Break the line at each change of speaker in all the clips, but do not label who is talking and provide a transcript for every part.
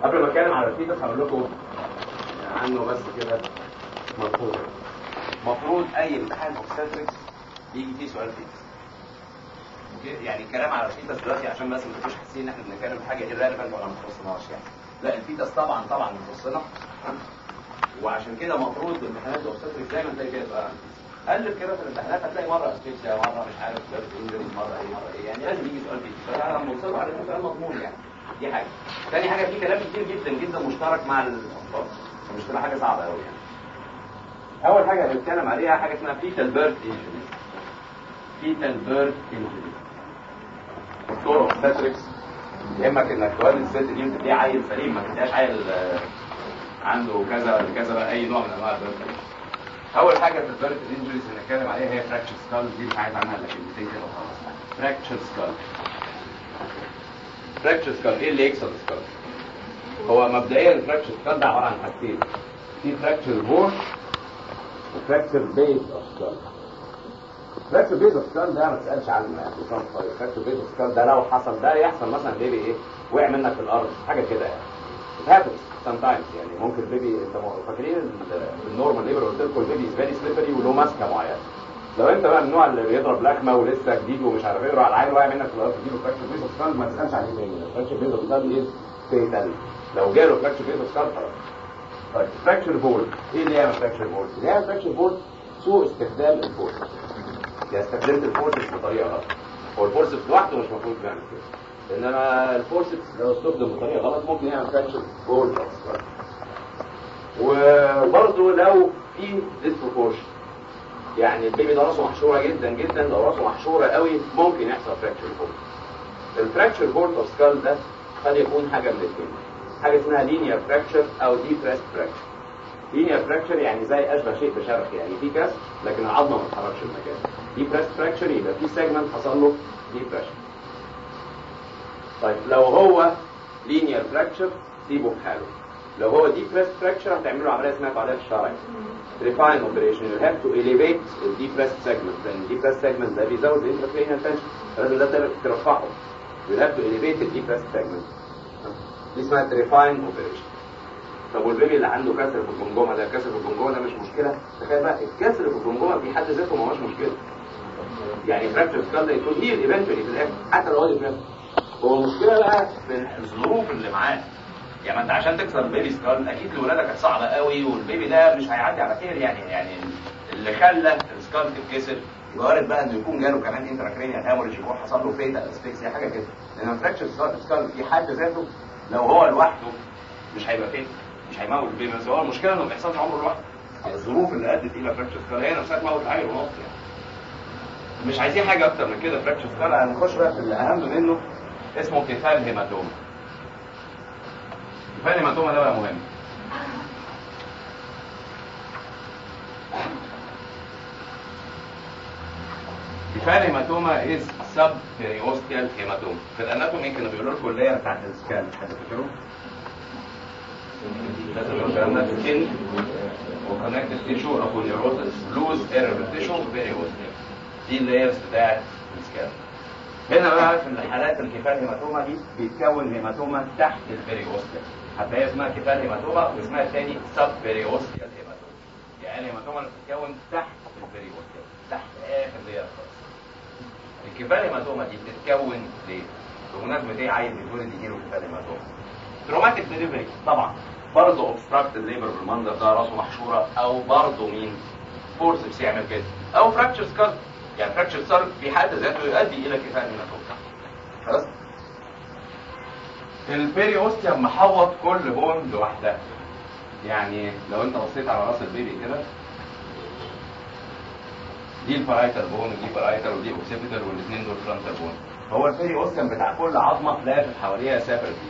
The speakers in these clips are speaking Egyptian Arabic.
قبل ما اتكلم على الفيتس هقول لكم عنه بس كده مفروض مفروض اي امتحان اوبستريكس يجي فيه سؤال فيتس اوكي يعني الكلام على الفيتس دلوقتي عشان بس ما تبقوش حاسين ان احنا بنتكلم في حاجه irrelevant ولا ما تخصناش يعني لا الفيتس طبعا طبعا بتخصنا وعشان كده المفروض امتحانات الاوبستريكس دايما تلاقي كده يبقى قلب كده في الامتحانات هتلاقي مره اسبيشيا مره مش عارف درس انجليزي مره ايه مره ايه يعني لازم يجي سؤال فيتس فانا لما اوصله على سؤال مضمون يعني دي حاجه تاني حاجه في كلام كتير جدا جدا مشترك مع الاطفال مش تبقى حاجه صعبه قوي يعني اول حاجه هنتكلم عليها حاجه اسمها فيتال بيرث انجري فيتال بيرث انجري دكتور اوبستريكس يهمك انك تولد الست دي وتديه عيل سليم ما تديهاش عيل آه، عنده كذا ولا كذا بقى اي نوع من انواع البيرث اول حاجه في البيرث انجريز هنتكلم عليها هي فراكشر سكال دي مش عايز عنها الا كلمتين كده وخلاص فراكشر سكال فراكشر سكال ايه اللي يكسر السكال هو مبدئيا الفراكشر سكال ده عباره عن حاجتين في فراكشر بون وفراكشر بيز اوف سكال فراكشر بيز اوف سكال ده ما تسالش عنه يعني فراكشر بيز اوف سكال ده لو حصل ده يحصل مثلا بيبي ايه وقع منك في الارض حاجه كده يعني It happens sometimes يعني ممكن البيبي انت فاكرين النورمال ليبر قلت لكم البيبي از فيري سليبري وله ماسكه معينه لو انت بقى من النوع اللي بيضرب لكمه ولسه جديد ومش عارف ايه يروح العيل واقع منك في الارض تجيله فراكشر بيز اوف سكال ما تسالش عليه تاني فراكشر بيز اوف سكال از فيتال لو جاله فراكشر بيز اوف سكال خلاص طيب فراكشر بول ايه اللي يعمل فراكشر بول؟ اللي يعمل فراكشر بول سوء استخدام الفورس يعني استخدمت الفورسز بطريقه غلط هو الفورسز لوحده مش المفروض يعمل كده انما الفورسز لو استخدم بطريقه غلط ممكن يعمل فراكشر بول وبرضه لو في ديسبروبورشن يعني البيبي ده راسه محشوره جدا جدا لو راسه محشوره قوي ممكن يحصل فراكشر بول الفراكشر بول اوف سكال ده قد يكون حاجه من الاثنين حاجه اسمها لينير فراكشر او ديبريست فراكشر لينير فراكشر يعني زي اشبه شيء بشرخ يعني في كسر لكن العظمه ما تتحركش من مكانها ديبريست فراكشر يبقى في سيجمنت حصل له ديبريشن طيب لو هو لينير فراكشر سيبه في حاله لو هو depressed fracture هتعملوا عمليه اسمها قاعده الشرعي refine operation you have to elevate the depressed segment لان depressed segment ده بيزود intracranial tension لازم ده ترفعه you have to elevate the depressed segment دي اسمها refine operation طب والبيبي اللي عنده كسر في الجمجمه ده كسر في الجمجمه ده مش مشكله تخيل بقى الكسر في الجمجمه في حد ذاته ما هوش مشكله يعني فراكشر سكال ده يكون هيل ايفنتشولي في الاخر حتى لو هو ديبريسد هو المشكله بقى في الظروف اللي معاه يعني ما انت عشان تكسر بيبي سكال اكيد الولاده كانت صعبه قوي والبيبي ده مش هيعدي على خير يعني يعني اللي خلى السكال تتكسر يبقى وارد بقى انه يكون جاله كمان انتراكرينيال هاموريج يكون حصل له فيتا اسفكسيا حاجه كده لان فراكشر سكال في حد ذاته لو هو لوحده مش هيبقى فيتا مش هيموت البيبي بس هو المشكله انه ما بيحصلش عمره لوحده الظروف اللي ادت الى فراكشر سكال هي نفسها تموت عيل ونص يعني مش عايزين حاجه اكتر من كده فراكشر سكال هنخش بقى في الاهم منه اسمه كفال هيماتوما كفال هيماتوما ده بقى مهم كفال هيماتوما از سب بيريوستيال هيماتوما في الاناتومي كانوا بيقولوا لكم اللي هي بتاعت السكان حد فاكره؟ سكين وكونكتد تيشو اكو نيوروتس بلوز ايرور تيشو بيريوستيال دي اللايرز بتاعت السكان هنا بقى في الحالات الكفال هيماتوما دي بيتكون هيماتوما تحت البريوستيال هتلاقيها اسمها كفال هيماتوما واسمها الثاني سب بريوستيال هيماتوما يعني الهيماتوما اللي بتتكون تحت البريوستيال تحت اخر لير خالص الكفال هيماتوما دي بتتكون ليه؟ بمناسبة ايه عايز يتولد يجيله كفال هيماتوما تروماتيك ديليفري طبعا برضه اوبستراكتد ليبر بالمنظر ده راسه محشوره او برضه مين؟ فورسبس يعمل كده او فراكشر سكال يعني فراكشر سكال في حد ذاته يؤدي الى كفال هيماتوما خلاص؟ البيري اوستيوم محوط كل بون لوحدها يعني لو انت بصيت على راس البيبي كده دي الفرايتال بون ودي فرايتال ودي اوكسيبيتال والاثنين دول فرونتال بون هو البيري اوستيوم بتاع كل عظمه لافف حواليها سافر دي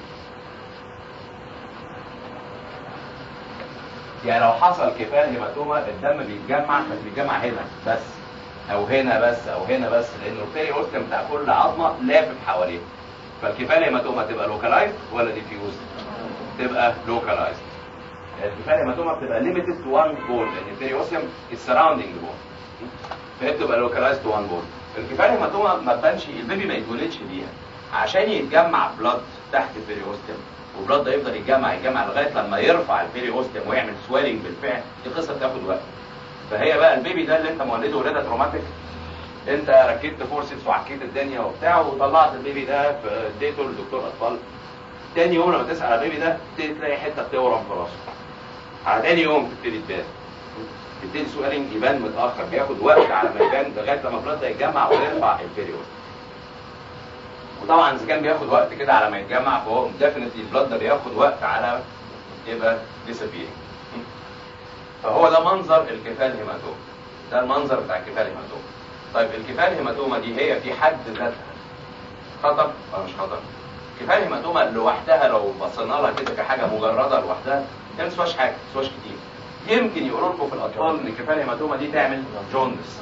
يعني لو حصل كفال هيماتوما الدم بيتجمع بس بيتجمع هنا بس او هنا بس او هنا بس لانه البيري اوستيوم بتاع كل عظمه لافف حواليها فالكفال هيماتوما تبقى لوكالايزد ولا ديفيوز تبقى لوكالايزد الكفال هيماتوما بتبقى ليميتد تو وان بون لان البيري اوستيوم السراوندينج بون فهي بتبقى لوكالايزد تو وان بون الكفال هيماتوما ما تبانش البيبي ما يتولدش بيها عشان يتجمع بلاد تحت البيري اوستيوم والبلاد ده يفضل يتجمع يتجمع لغايه لما يرفع البيري اوستيوم ويعمل سويلنج بالفعل دي قصه بتاخد وقت فهي بقى البيبي ده اللي انت مولده ولاده تروماتيك انت ركبت فورسز وعكيت الدنيا وبتاع وطلعت البيبي ده في اديته لدكتور اطفال تاني يوم لما تسال على البيبي ده تبتدي تلاقي حته بتورم في راسه على تاني يوم تبتدي تبان تبتدي سويلنج يبان متاخر بياخد وقت على ما يبان لغايه لما البلاد ده يتجمع ويرفع البيري اوستيوم وطبعا اذا كان بياخد وقت كده على ما يتجمع فهو ديفنتلي البلاد ده بياخد وقت على يبقى ديسابير فهو ده منظر الكفال هيماتوما ده المنظر بتاع الكفال هيماتوما طيب الكفال هيماتوما دي هي في حد ذاتها خطر ولا مش خطر كفال هيماتوما لوحدها لو بصينا لها كده كحاجه مجرده لوحدها هي ما تسواش حاجه ما تسواش كتير يمكن يقولوا لكم في الاطفال ان الكفال هيماتوما دي تعمل جوندس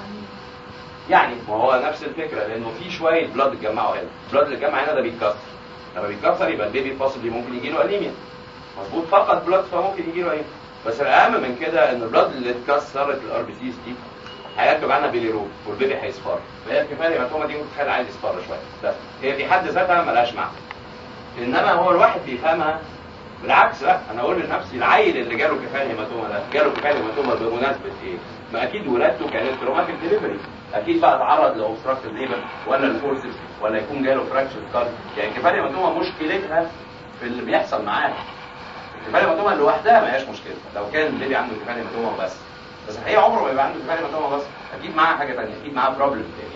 يعني ما هو نفس الفكره لانه في شويه بلاد اتجمعوا هنا البلاد اللي اتجمع هنا ده بيتكسر لما بيتكسر يبقى البيبي بوسبلي ممكن يجي له انيميا مظبوط فقط بلاد فممكن يجي له انيميا بس الاهم من كده ان البلاد اللي اتكسرت الار بي سيز دي هيركب عنها بيليروب والبيبي هيصفر فهي الكفايه الهيماتوما دي ممكن تخلي عايز يصفر شويه بس هي في حد ذاتها ملهاش معنى انما هو الواحد بيفهمها بالعكس لا انا اقول لنفسي العيل اللي جاله كفايه هيماتوما ده جاله كفايه هيماتوما بمناسبه ايه؟ ما اكيد ولادته كانت تروماتيك ديليفري اكيد بقى اتعرض لاوبستراكتيف ليبر ولا الفورسز ولا يكون جاله فراكشر كارد يعني الكفايه هيماتوما مشكلتها في اللي بيحصل معاه الكفايه هيماتوما لوحدها ما هياش مشكله لو كان البيبي عنده كفايه هيماتوما بس بس الحقيقه عمره ما يبقى عنده كفايه هيماتوما بس اكيد معاه حاجه ثانيه اكيد معاه بروبلم ثانيه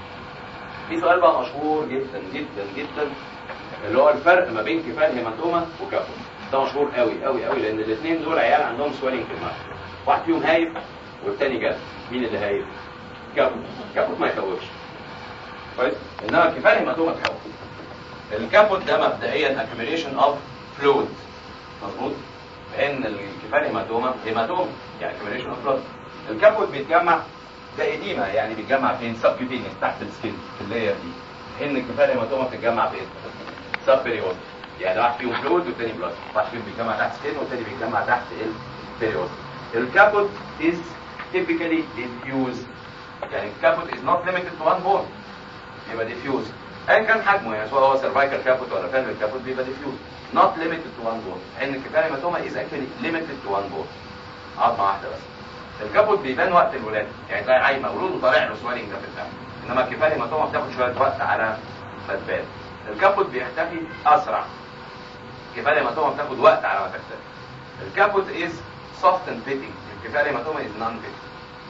في سؤال بقى مشهور جدا جدا جدا اللي هو الفرق ما بين كفايه هيماتوما وكابو ده مشهور قوي قوي قوي لان الاثنين دول عيال عندهم سويلنج في المخ واحد فيهم هايف والتاني جد مين اللي هايف كابوت كابوت ما يخوفش كويس انما الكفايه هيماتوما تخوف الكابوت ده مبدئيا accumulation of fluid مظبوط لان الكفايه هيماتوما هيماتوما يعني accumulation of fluid الكابوت بيتجمع ده اديمه يعني بيتجمع فين سبكيوتينيوس تحت السكين في اللاير دي ان الكفايه هيماتوما بتتجمع فين سب بيريود يعني واحد فيهم فلويد والتاني بلاد واحد فيهم بيتجمع تحت سكين والتاني بيتجمع تحت البيريود الكابوت is typically diffused يعني الكابوت is not limited to one bone يبقى diffused ايا كان حجمه يعني سواء هو سيرفايكال كابوت ولا فالفيك كابوت بيبقى diffused not limited to one bone ان الكفايه هيماتوما is actually limited to one bone عظمه واحده بس الكابوت بيبان وقت الولاده يعني تلاقي عيل مولود وطالع له سوالينج ده في الدم انما الكفايه هيماتوما بتاخد شويه وقت على ما تبان الكابوت بيختفي اسرع الكفايه هيماتوما بتاخد وقت على ما تختفي الكابوت از soft and fitting الكفايه هيماتوما از non fitting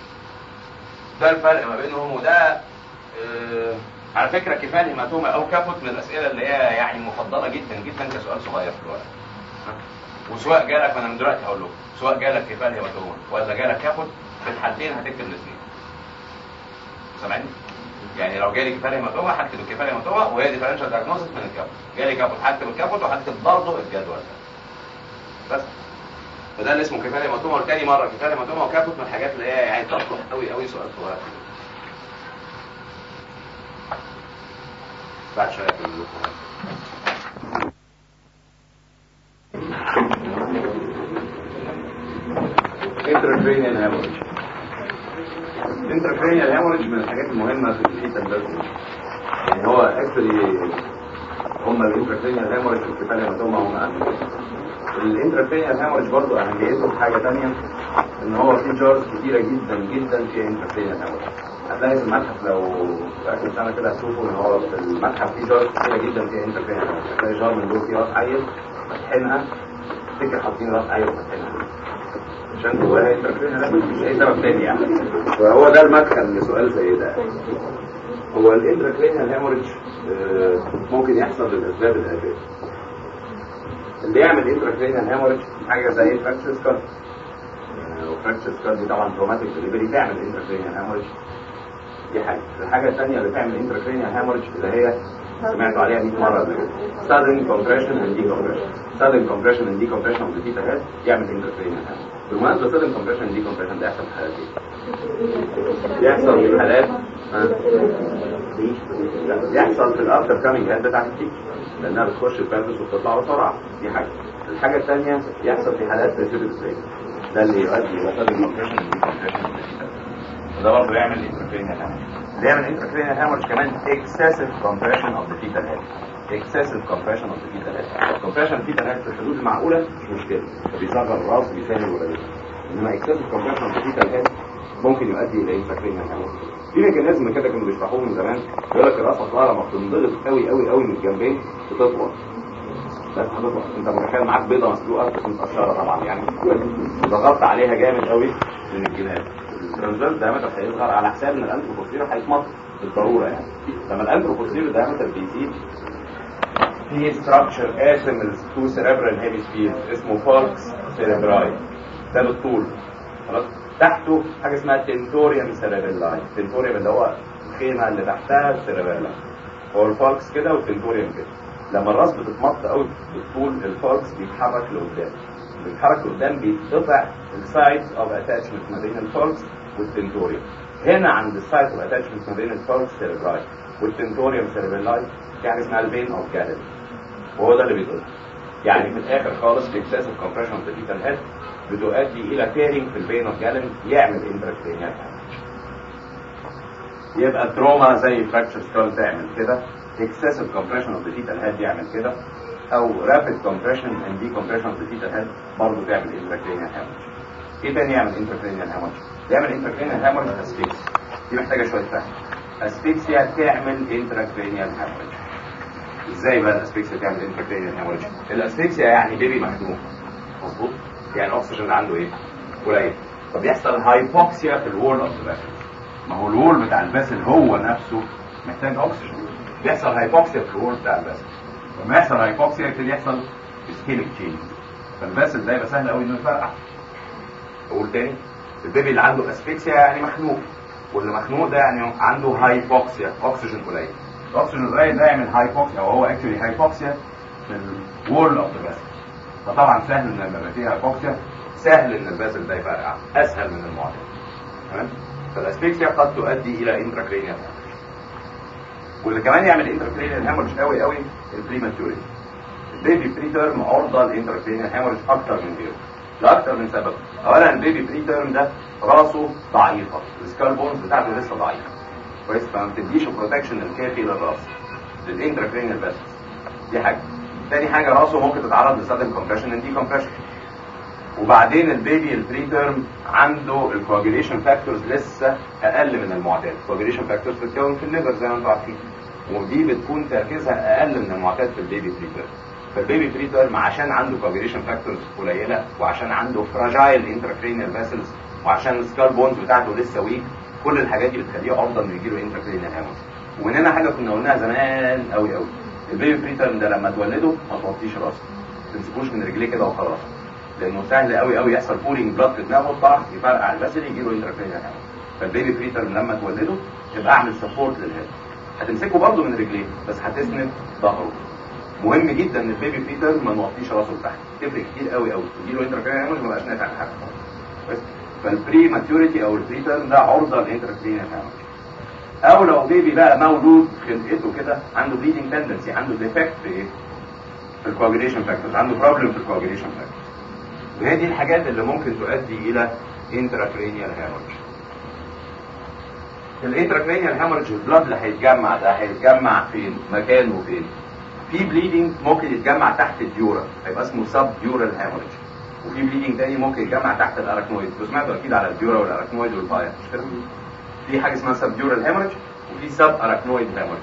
ده الفرق ما بينهم وده آه على فكره كفايه هيماتوما او كابوت من الاسئله اللي هي يعني مفضله جدا جدا كسؤال صغير في الورق وسواء جالك ما انا من دلوقتي هقول لكم سواء جالك كفايه هيماتوما ولا جالك كابوت في الحالتين هتكتب الاثنين سامعني؟ يعني لو جالي كفايه هيماتوما هكتب الكفايه هيماتوما وهي ديفرنشال دايجنوستس من الكابوت جالي كابوت هكتب الكابوت وهكتب برضه الجدول ده بس فده اللي اسمه كفايه هيماتوما والتاني مره كفايه هيماتوما وكابوت من الحاجات اللي هي يعني تصلح قوي قوي سؤال صغير بعد شويه في intracranial hemorrhage intracranial hemorrhage من الحاجات المهمة في الفيتا البلد يعني هو اكشولي هم الانتركرينيال هيموريج الكفايه هيماتوما هم اهم الانتركرينيال هيموريج برضه اهميته في حاجه ثانيه ان هو في جارز كتيره جدا جدا فيها انتركرينيال هيموريج هتلاقي في المتحف لو في اخر سنه كده هتشوفوا ان هو في المتحف في جارز كتيره جدا فيها انتركرينيال هيموريج هتلاقي جار من دول فيه راس عيل فاتحينها تفتكر حاطين راس عيل وفاتحينها عشان جواها انتركرينيال مش اي سبب تاني يعني فهو ده المدخل لسؤال زي ده هو الانتراكرينيال هيموريدج ممكن يحصل للاسباب الاتيه اللي يعمل انتراكرينيال هيموريدج حاجه زي فراكشر سكار وفراكشر سكار دي طبعا تروماتيك ديليفري تعمل انتراكرينيال هيموريدج دي حاجه الحاجه الثانيه اللي تعمل انتراكرينيال هيموريدج اللي هي سمعتوا عليها 100 مره قبل كده sudden compression and decompression sudden compression and decompression of the theta head يعمل intracranial hemorrhage بالمناسبه sudden compression and decompression ده يحصل في حالات ايه؟ يحصل في حالات يحصل في الافتر كامينج هيد بتاعت التيك لانها بتخش البلفس وبتطلع بسرعه دي حاجه الحاجه الثانيه يحصل في حالات بريسيبيتس ده اللي يؤدي الى sudden compression and decompression وده برضه يعمل intracranial hemorrhage اللي يعمل intracranial hemorrhage كمان excessive compression of the fetal head excessive compression of the fetal head كومبريشن في تنهج في الحدود المعقوله مش مشكله بيصغر الراس بيسهل ولادته انما اكسس كومبريشن في تنهج ممكن يؤدي الى انفكرين في ميكانيزم كده كانوا بيشرحوه من زمان يقول لك الراس اصلا لما بتنضغط قوي قوي قوي من الجنبين بتطول بس هتطول انت متخيل معاك بيضه مسلوقه بس متقشره طبعا يعني ضغطت عليها جامد قوي من الجناب الترانزفيرس دايمتر هيظهر على حساب ان الانتروبوستيريور هيتمط بالضروره يعني لما الانتروبوستيريور دايمتر بيزيد في ستراكشر قاسم التو سيريبرال هيمسفير اسمه فالكس سيريبراي ده بالطول خلاص تحته حاجه اسمها تنتوريوم سيريبراي تنتوريوم اللي هو الخيمه اللي تحتها السيريبراي هو الفالكس كده والتنتوريوم كده لما الراس بتتمط قوي بالطول الفالكس بيتحرك لقدام بيتحرك لقدام بيتقطع السايدز اوف اتاتشمنت ما بين الفالكس والتنتوريوم هنا عند السايد اوف اتاتشمنت ما بين الفالكس سيريبراي والتنتوريوم سيريبراي في حاجه اسمها البين اوف جاليري وهو ده اللي بيتقطع يعني في الاخر خالص الاكسسيف كومبريشن اوف ذا فيتال هيد بتؤدي الى تيرنج في البين اوف جاليري يعمل انتراكرينيال يبقى تروما زي فراكشر سكال تعمل كده excessive compression of the fetal head يعمل كده او rapid compression and decompression of the fetal head برضه تعمل intracranial hemorrhage ايه تاني يعمل intracranial hemorrhage يعمل intracranial hemorrhage asphyxia دي محتاجه شويه فهم asphyxia تعمل intracranial hemorrhage ازاي بقى الاسفكسيا تعمل intracranial hemorrhage الاسفكسيا يعني بيبي مخنوق مظبوط يعني الاكسجين اللي عنده ايه قليل فبيحصل هايبوكسيا في الوول اوف ذا ما هو الوول بتاع الباسل هو نفسه محتاج اكسجين بيحصل هايبوكسيا في الوول بتاع الباسل لما يحصل هايبوكسيا يبتدي يحصل سكيميك تشينج فالباسل ده يبقى سهل قوي انه يفرقع اقول تاني البيبي اللي عنده اسفكسيا يعني مخنوق واللي مخنوق ده يعني عنده هايبوكسيا اكسجين قليل الاكسجين القليل ده يعمل هايبوكسيا او هو اكشولي هايبوكسيا في الوول اوف ذا باسل فطبعا سهل ان لما يبقى فيه هايبوكسيا سهل ان الباسل ده يفرقع اسهل من المعتاد تمام فالاسفكسيا قد تؤدي الى انتراكرينيال واللي كمان يعمل انتركرينيال هامورج قوي قوي البريماتوريتي البيبي بري تيرم عرضه للانتركرينيال هامورج اكتر من غيره لاكتر من سبب اولا البيبي بري تيرم ده راسه ضعيفه السكال بونز بتاعته لسه ضعيفه كويس فما بتديش البروتكشن الكافي للراس للانتركرينيال بس دي حاجه تاني حاجه راسه ممكن تتعرض لسادن كومبريشن اند دي كومبريشن وبعدين البيبي البري تيرم عنده الكواجيليشن فاكتورز لسه اقل من المعتاد الكواجيليشن فاكتورز بتتكون في الليفر زي ما انتم عارفين ودي بتكون تركيزها اقل من المعتاد في البيبي بري تيرم فالبيبي بري تيرم عشان عنده كواجيليشن فاكتورز قليله وعشان عنده فراجايل انتراكرينيال فاسلز وعشان السكال بونز بتاعته لسه ويك كل الحاجات دي بتخليه عرضه انه يجي له انتراكرينيال هاموس وهنا حاجه كنا قلناها زمان قوي قوي البيبي بري تيرم ده لما تولده ما توطيش راسه ما تمسكوش من رجليه كده وخلاص لانه سهل قوي قوي يحصل بولينج بلاد في دماغه طرح يفرقع الباسل يجي له انتراكرينيال هاموس فالبيبي بري تيرم لما تولده يبقى اعمل سبورت للهيد هتمسكه برضه من رجليه بس هتسند ظهره مهم جدا ان البيبي بري تيرم ما نوطيش راسه لتحت تفرق كتير قوي قوي يجي له انتراكرينيال هاموس ما بقاش نافع حاجه بس فالبري ماتيوريتي او البري تيرم ده عرضه للانتراكرينيال هاموس او لو بيبي بقى مولود خلقته كده عنده بليدنج تندنسي عنده ديفكت في ايه؟ في الكواجيليشن فاكتورز عنده بروبلم في الكواجيليشن فاكتورز وهي دي الحاجات اللي ممكن تؤدي الى انتراكرينيال هامورج الانتراكرينيال هامورج البلاد اللي هيتجمع ده هيتجمع فين مكانه فين في بليدنج ممكن يتجمع تحت الديورا هيبقى اسمه سب ديورال هامورج وفي بليدنج تاني ممكن يتجمع تحت الاراكنويد انتوا سمعتوا اكيد على الديورا والاراكنويد والبايا مش كده في حاجه اسمها سب ديورال هامورج وفي سب اراكنويد هامورج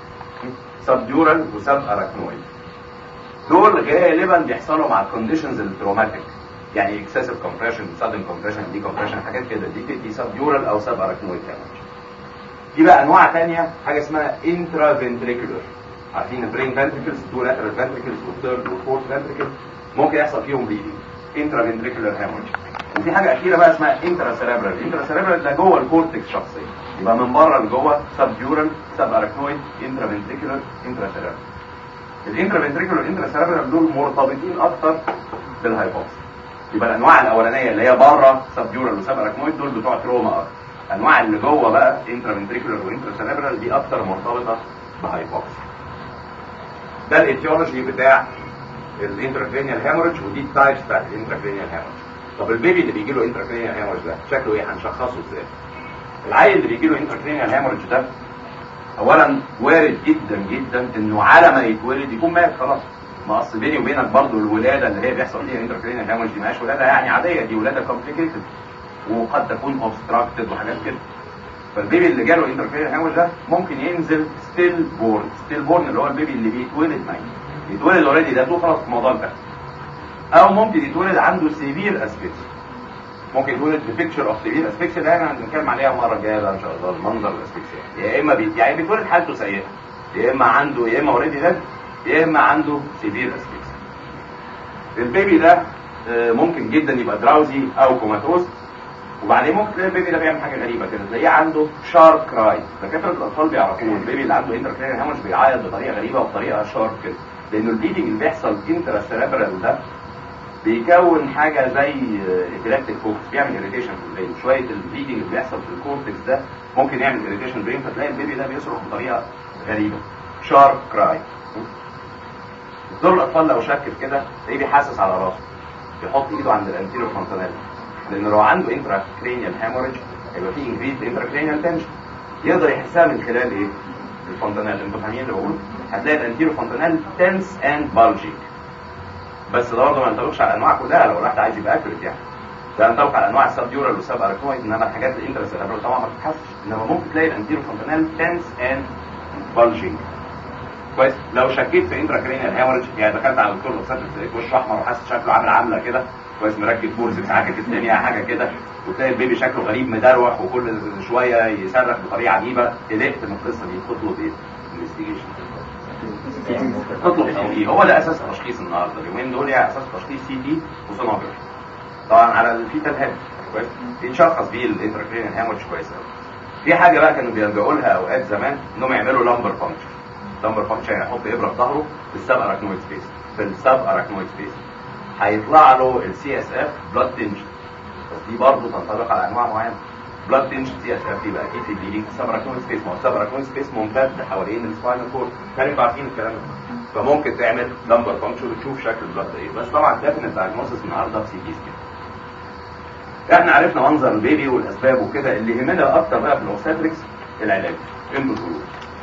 سب ديورال وسب اراكنويد دول غالبا بيحصلوا مع الكونديشنز التروماتيك يعني اكسسيف كومبريشن سادن كومبريشن دي كومبريشن حاجات كده دي بتدي سب ديورال او سب اراكنويد هامورج في بقى انواع ثانيه حاجه اسمها انترا فنتريكولر عارفين البرين فنتريكلز تو لاترال فنتريكلز والثيرد والفورث فنتريكل ممكن يحصل فيهم بليدنج انترا فنتريكولر هامورج وفي حاجه اخيره بقى اسمها انترا سيريبرال انترا سيريبرال ده جوه الكورتكس شخصيا يبقى من بره لجوه سب ديورال سب اراكنويد انترا فنتريكولر انترا سيريبرال الانترا فنتريكولر والانترا سيريبرال دول مرتبطين اكتر بالهايبوكس يبقى الانواع الاولانيه اللي هي بره سب ديورال وسب اراكنويد دول بتوع تروما اكتر الانواع اللي جوه بقى انترا فنتريكولر وانترا سيريبرال دي اكتر مرتبطه بهايبوكس ده الايتيولوجي بتاع الانتراكرينيال هامورج ودي التايبس بتاعت الانتراكرينيال هامورج طب البيبي اللي بيجي له انتراكرينيال هامورج ده شكله ايه هنشخصه ازاي العيل اللي بيجي له انتراكرينيال هامورج ده اولا وارد جدا جدا انه على ما يتولد يكون مات خلاص
ما اصل بيني وبينك برضه الولاده اللي هي بيحصل فيها انتركرينال هامج دي مش ولاده يعني عاديه دي ولاده كومبليكيتد وقد تكون اوبستراكتد وحاجات كده فالبيبي اللي جاله انتركرينال هامج ده ممكن ينزل ستيل بورن ستيل بورن اللي هو البيبي اللي بيتولد ميت يتولد اوريدي ده تو خلاص الموضوع انتهى او ممكن يتولد عنده سيفير اسفكسيا ممكن يتولد بفيكتشر اوف سيفير اسفكسيا ده احنا هنتكلم عليها المره الجايه بقى ان شاء الله المنظر الاسفكسيا يا اما بي... يعني بيتولد حالته سيئه يا اما عنده يا اما اوريدي ده يا اما عنده سيفير اسفكسيا البيبي ده آه، ممكن جدا يبقى دراوزي او كوماتوز وبعدين ممكن تلاقي البيبي ده بيعمل حاجه غريبه كده تلاقيه عنده شارب كراي دكاتره الاطفال بيعرفوه البيبي اللي عنده انتركرينال هامش بيعيط بطريقه غريبه وبطريقه شارب كده لانه البليدنج اللي بيحصل انترا سيريبرال ده بيكون حاجه زي ابيلكتيك فوكس بيعمل اريتيشن في البرين شويه البليدنج اللي بيحصل في الكورتكس ده ممكن يعمل اريتيشن برين فتلاقي البيبي ده بيصرخ بطريقه غريبه شارب كراي دور الاطفال لو شك في كده تلاقيه بيحسس على راسه يحط ايده عند الانتيريور فونتانيل لان لو عنده انترا كرينيال هاموريج هيبقى فيه انكريز انترا كرينيال تنشن يقدر يحسها من خلال ايه؟ الفونتانيل انتوا فاهمين اللي بقول؟ هتلاقي الانتيريور فونتانيل تنس اند بالجينج بس ده برضه ما ينطبقش على الانواع كلها لو الواحد عايز يبقى اكوريت يعني ده ينطبق على انواع السب ديورال والسب اركنويد انما الحاجات الانترا سيريبرال طبعا ما بتتحسش انما ممكن تلاقي الانتيريور فونتانيل تنس اند بالجينج كويس لو شكيت في انترا كرينيال هاموريج يعني دخلت على الدكتور الاستاذ تلاقيك وش احمر وحاسس شكله عامل عامله كده كويس مركب كورس حاجه كده حاجه كده وتلاقي البيبي شكله غريب مدروح وكل شويه يصرخ بطريقه عجيبه قلقت من القصه دي تطلب ايه؟ انفستيجيشن تطلب سي تي هو ده اساس تشخيص النهارده اليومين دول يعني اساس تشخيص سي تي وسونوجرافي طبعا على الفيتال هيد كويس يتشخص بيه الانتراكرينيال هاموريج كويس قوي في حاجه بقى كانوا بيلجأوا لها اوقات زمان انهم يعملوا لامبر فانكشن لامبر فانكشن يعني يحط ابره في ظهره في السب اراكنويد سبيس في السب اراكنويد سبيس هيطلع له السي اس اف بلاد تنشن بس دي برضه تنطبق على انواع معينه بلاد تنشن سي اس اف يبقى اكيد في بليدنج في السب اراكنويد سبيس ما هو السب اراكنويد سبيس ممتد حوالين السباينال كورد كانوا عارفين الكلام ده فممكن تعمل لامبر فانكشن وتشوف شكل البلاد ايه بس طبعا ديفنت دايجنوستس النهارده في سي تي سكان احنا عرفنا منظر البيبي والاسباب وكده اللي يهمنا اكتر بقى في الاوبستريكس العلاج انتوا تقولوا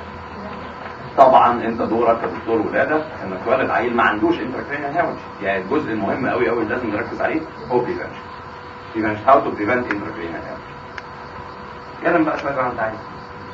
طبعا انت دورك كدكتور ولاده انك تولد عيل ما عندوش انتراكرينيال هامج يعني الجزء المهم قوي قوي اللي لازم نركز عليه هو بريفنشن بريفنشن هاو تو بريفنت انتراكرينيال هامج اتكلم بقى شويه زي ما انت عايز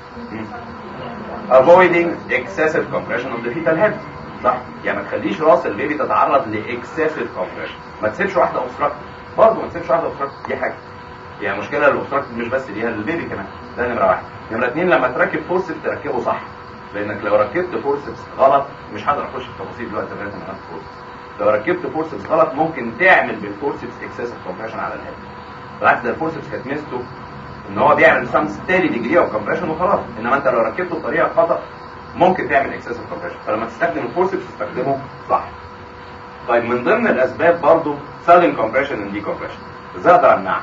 avoiding excessive compression of the fetal head صح يعني ما تخليش راس البيبي تتعرض لاكسسيف كومبريشن ما تسيبش واحده اوبستراكت برضه ما تسيبش واحده اوبستراكت دي حاجه يعني مشكله الاوبستراكت مش بس ليها للبيبي كمان ده نمره واحد نمره اثنين لما تركب فورسبس تركبه صح لانك لو ركبت فورسبس غلط مش هقدر اخش في التفاصيل دلوقتي لغايه ما اخد فورسبس لو ركبت فورسبس غلط ممكن تعمل بالفورسبس اكسسيف كومبريشن على الهيد بالعكس ده الفورسبس كانت ميزته ان هو بيعمل سام ستيري ديجري اوف كومبريشن وخلاص انما انت لو ركبته بطريقه خطا ممكن تعمل اكسسيف كومبريشن فلما تستخدم الفورسبس تستخدمه صح طيب من ضمن الاسباب برضو sudden compression and decompression ازاي اقدر امنعها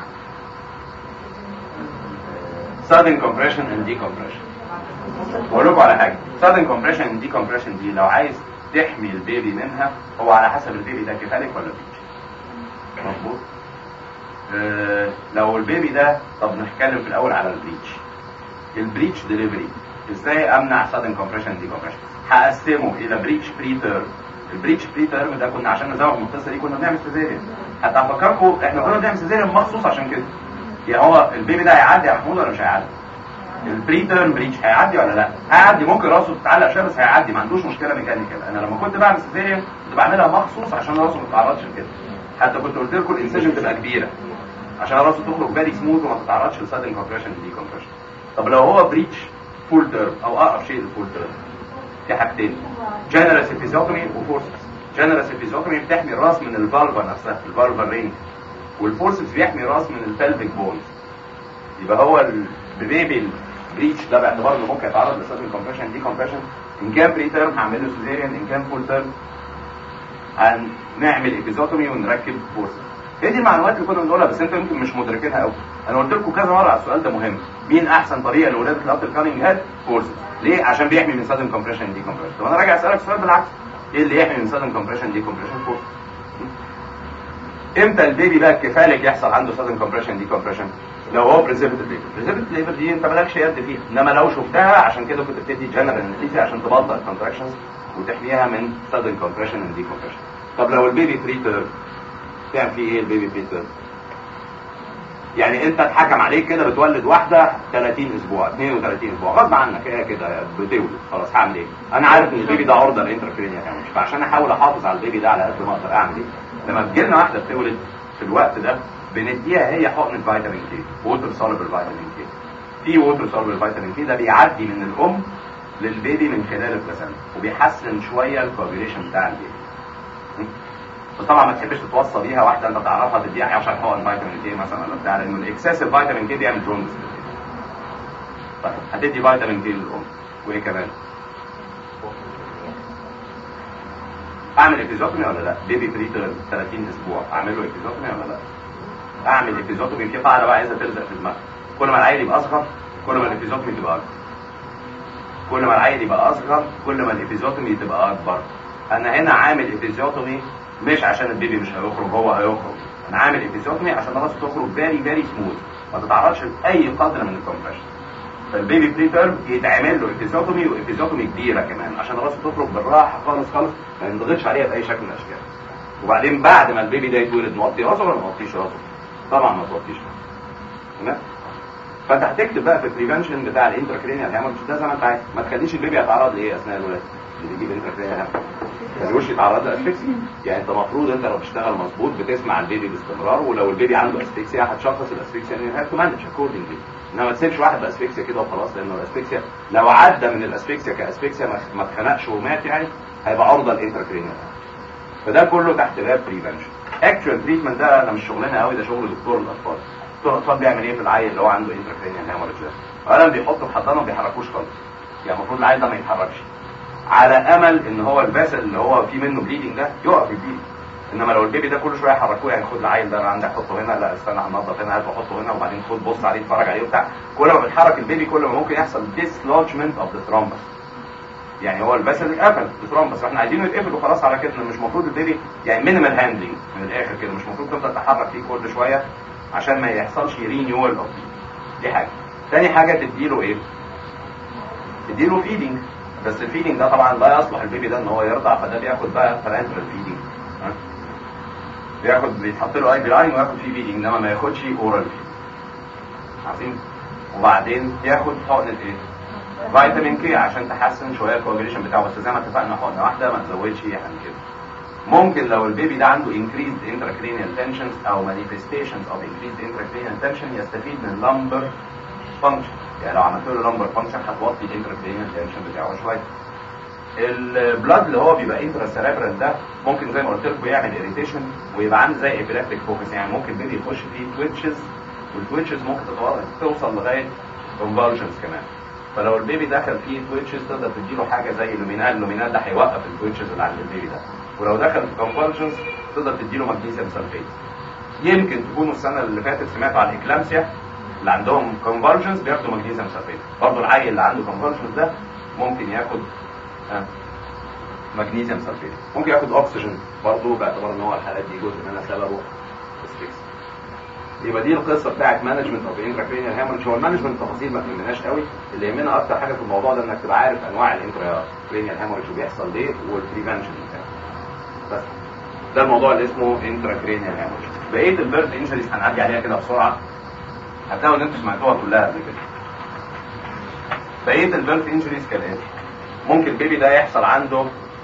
sudden compression and decompression اقول لكم على حاجه sudden compression and decompression دي لو عايز تحمي البيبي منها هو على حسب البيبي ده كفالك ولا بريتش مظبوط آه لو البيبي ده طب نتكلم في الاول على البريتش البريتش ديليفري ازاي امنع sudden compression and decompression هقسمه الى بريتش بري تيرم البريتش بري تيرم ده كنا عشان نزوج القصه دي كنا بنعمل سيزيريان حتى افكركم احنا كنا بنعمل سيزيريان مخصوص عشان كده يعني هو البيبي ده هيعدي يا محمود ولا مش هيعدي البري تيرم بريتش هيعدي ولا لا هيعدي ممكن راسه تتعلق شويه بس هيعدي ما عندوش مشكله ميكانيكال انا لما كنت بعمل سيزيريان كنت بعملها مخصوص عشان راسه ما تتعرضش لكده حتى كنت قلت لكم الانسجن تبقى كبيره عشان راسه تخرج فيري سموث وما تتعرضش لسادن كومبريشن دي كومبريشن طب لو هو بريتش فول تيرم او اقرب شيء للفول تيرم في حاجتين جنرال افيزيوتومي وفورسبس جنرال افيزيوتومي بتحمي الراس من الفالفا نفسها الفالفا رينج والفورسبس بيحمي الراس من البلفيك بونز يبقى هو البيبي البريتش ده باعتبار انه ممكن يتعرض لسادن كومبريشن دي كومبريشن ان كان بري تيرم هعمل له سيزيريان ان كان فول تيرم هنعمل افيزيوتومي ونركب فورسبس هي دي المعلومات اللي كنا بنقولها بس انتوا يمكن مش مدركينها قوي انا قلت لكم كذا مره على السؤال ده مهم مين احسن طريقه لولاده الابل كانينج هاد فورس ليه عشان بيحمي من سادن كومبريشن دي كومبريشن طب انا راجع اسالك سؤال بالعكس ايه اللي يحمي من سادن كومبريشن دي كومبريشن فورس امتى البيبي بقى كفالك يحصل عنده سادن كومبريشن دي كومبريشن لو هو بريزيرفد ليبر بريزيرفد ليبر دي انت مالكش يد فيها انما لو شفتها عشان كده كنت بتدي جنرال انستيزيا عشان تبطئ الكونتراكشنز وتحميها من sudden compression and decompression طب لو البيبي بري تيرم تعمل فيه ايه البيبي بري تيرم يعني انت اتحكم عليك كده بتولد واحده 30 اسبوع 32 اسبوع غصب عنك هي كده بتولد خلاص هعمل ايه انا عارف ان البيبي ده عرضه للانترفيرينيا هامش فعشان احاول احافظ على البيبي ده على قد ما اقدر اعمل ايه لما تجي لنا واحده بتولد في الوقت ده بنديها هي حقنه فيتامين كي ووتر سوليبل فيتامين كي في ووتر سوليبل فيتامين كي ده بيعدي من الام للبيبي من خلال البلاسنتا وبيحسن شويه الكوagulation بتاع البيبي بس طبعا ما تحبش تتوصى بيها واحده انت تعرفها تديها 10 حقن فيتامين كي مثلا ولا بتاع لانه الاكسسيف فيتامين كي بيعمل جوندس طيب هتدي فيتامين كي للام وايه كمان؟ اعمل ابيزوتومي ولا لا؟ بيبي بري 30 اسبوع اعمل له ابيزوتومي ولا لا؟ اعمل ابيزوتومي في قاعده بقى عايزه تلزق في دماغك كل ما العيل يبقى اصغر كل ما الابيزوتومي تبقى اكبر كل ما العيل يبقى اصغر كل ما الابيزوتومي تبقى اكبر انا هنا عامل ابيزوتومي مش عشان البيبي مش هيخرج هو هيخرج انا عامل ابيزوتومي عشان راسه تخرج فيري فيري سموث ما تتعرضش لاي قدر من الكومبريشن فالبيبي بري تيرم يتعمل له ابيزوتومي وابيزوتومي كبيره كمان عشان راسه تخرج بالراحه خالص خالص ما ينضغطش عليها باي شكل من الاشكال وبعدين بعد ما البيبي ده يتولد نوطي راسه ولا ما نوطيش راسه طبعا ما توطيش راسه تمام فانت هتكتب بقى في البريفنشن بتاع الانتراكرينيال هامورج ده زي ما انت عايز ما تخليش البيبي يتعرض لايه اثناء الولاده اللي بيجيب انتراكرينيال هامورج ما تخليهوش يتعرض لاسفكسيا يعني انت المفروض انت لو بتشتغل مظبوط بتسمع البيبي باستمرار ولو البيبي عنده اسفكسيا هتشخص الاسفكسيا ان هاف تو مانج اكوردنجلي انما ما تسيبش واحد باسفكسيا كده وخلاص لانه الاسفكسيا لو عدى من الاسفكسيا كاسفكسيا ما اتخنقش ومات يعني هيبقى عرضه للانتراكرينيال فده كله تحت باب بريفنشن اكشوال تريتمنت ده انا مش شغلنا قوي ده شغل دكتور الاطفال دكتور الاطفال بيعمل ايه في العيل اللي هو عنده انتراكرينيال هامورج ده اولا بيحطه في حضانه ما بيحركوش خالص يعني المفروض العيل ده ما يتحركش على امل ان هو الفاسل اللي هو فيه منه بليدنج ده يقف البليدنج انما لو البيبي ده كل شويه يحركوه يعني خد العيل ده عندك حطه هنا لا استنى هننضف هنا هات وحطه هنا وبعدين خد بص عليه اتفرج عليه وبتاع كل ما بيتحرك البيبي كل ما ممكن يحصل dislodgement اوف ذا ثرومبس يعني هو الفاسل اتقفل الثرومبس احنا عايزينه يتقفل وخلاص على كده مش المفروض البيبي يعني مينيمال هاندلنج من الاخر كده مش المفروض تفضل تحرك فيه كل شويه عشان ما يحصلش رينيول اوف دي حاجه تاني حاجه تديله ايه تديله فيدنج بس الفيدنج ده طبعا لا يصلح البيبي ده ان هو يرضع فده بياخد بقى فرانترال فيدنج بياخد بيتحط له اي بي لاين وياخد فيه فيدنج انما ما ياخدش اورال عارفين وبعدين ياخد حقنه ايه فيتامين كي عشان تحسن شويه الكواجيليشن بتاعه بس زي ما اتفقنا حقنه واحده ما تزودش يعني كده ممكن لو البيبي ده عنده increased intracranial tensions او manifestations of increased intracranial tension يستفيد من lumbar function يعني لو عملت له lumbar function هتوطي الانتراكرينيال tension بتاعه شويه البلاد اللي هو بيبقى انترا سيريبرال ده ممكن زي ما قلت لكم يعمل اريتيشن ويبقى عامل زي ابيلكتيك فوكس يعني ممكن البيبي يخش فيه تويتشز والتويتشز ممكن توصل لغايه convulsions كمان فلو البيبي دخل فيه تويتشز تقدر تديله حاجه زي لومينال اللومينال ده هيوقف التويتشز اللي عند البيبي ده ولو دخل في كونفولجنز تقدر تديله مغنيسيوم سلفيت يمكن تكونوا السنه اللي فاتت سمعتوا عن الاكلامسيا اللي عندهم كونفولجنز بياخدوا مغنيسيوم سلفيت برضه العيل اللي عنده كونفولجنز ده ممكن ياخد آه. مغنيسيوم سلفيت ممكن ياخد اكسجين برضه باعتبار ان هو الحالات دي جزء منها سببه اسفكس يبقى دي القصه بتاعت مانجمنت اوف انتراكرينيال هامرج هو المانجمنت تفاصيل ما تهمناش قوي اللي يهمنا اكتر حاجه في الموضوع ده انك تبقى عارف انواع الانتراكرينيال هامرج وبيحصل ليه والبريفنشن بتاعه بس ده الموضوع اللي اسمه انتراكرينيال هامرج بقيه البيرث انجريز هنعدي عليها كده بسرعه هتلاقوا ان انتوا سمعتوها كلها قبل كده بقيه البيرث انجريز كالاتي ممكن البيبي ده يحصل عنده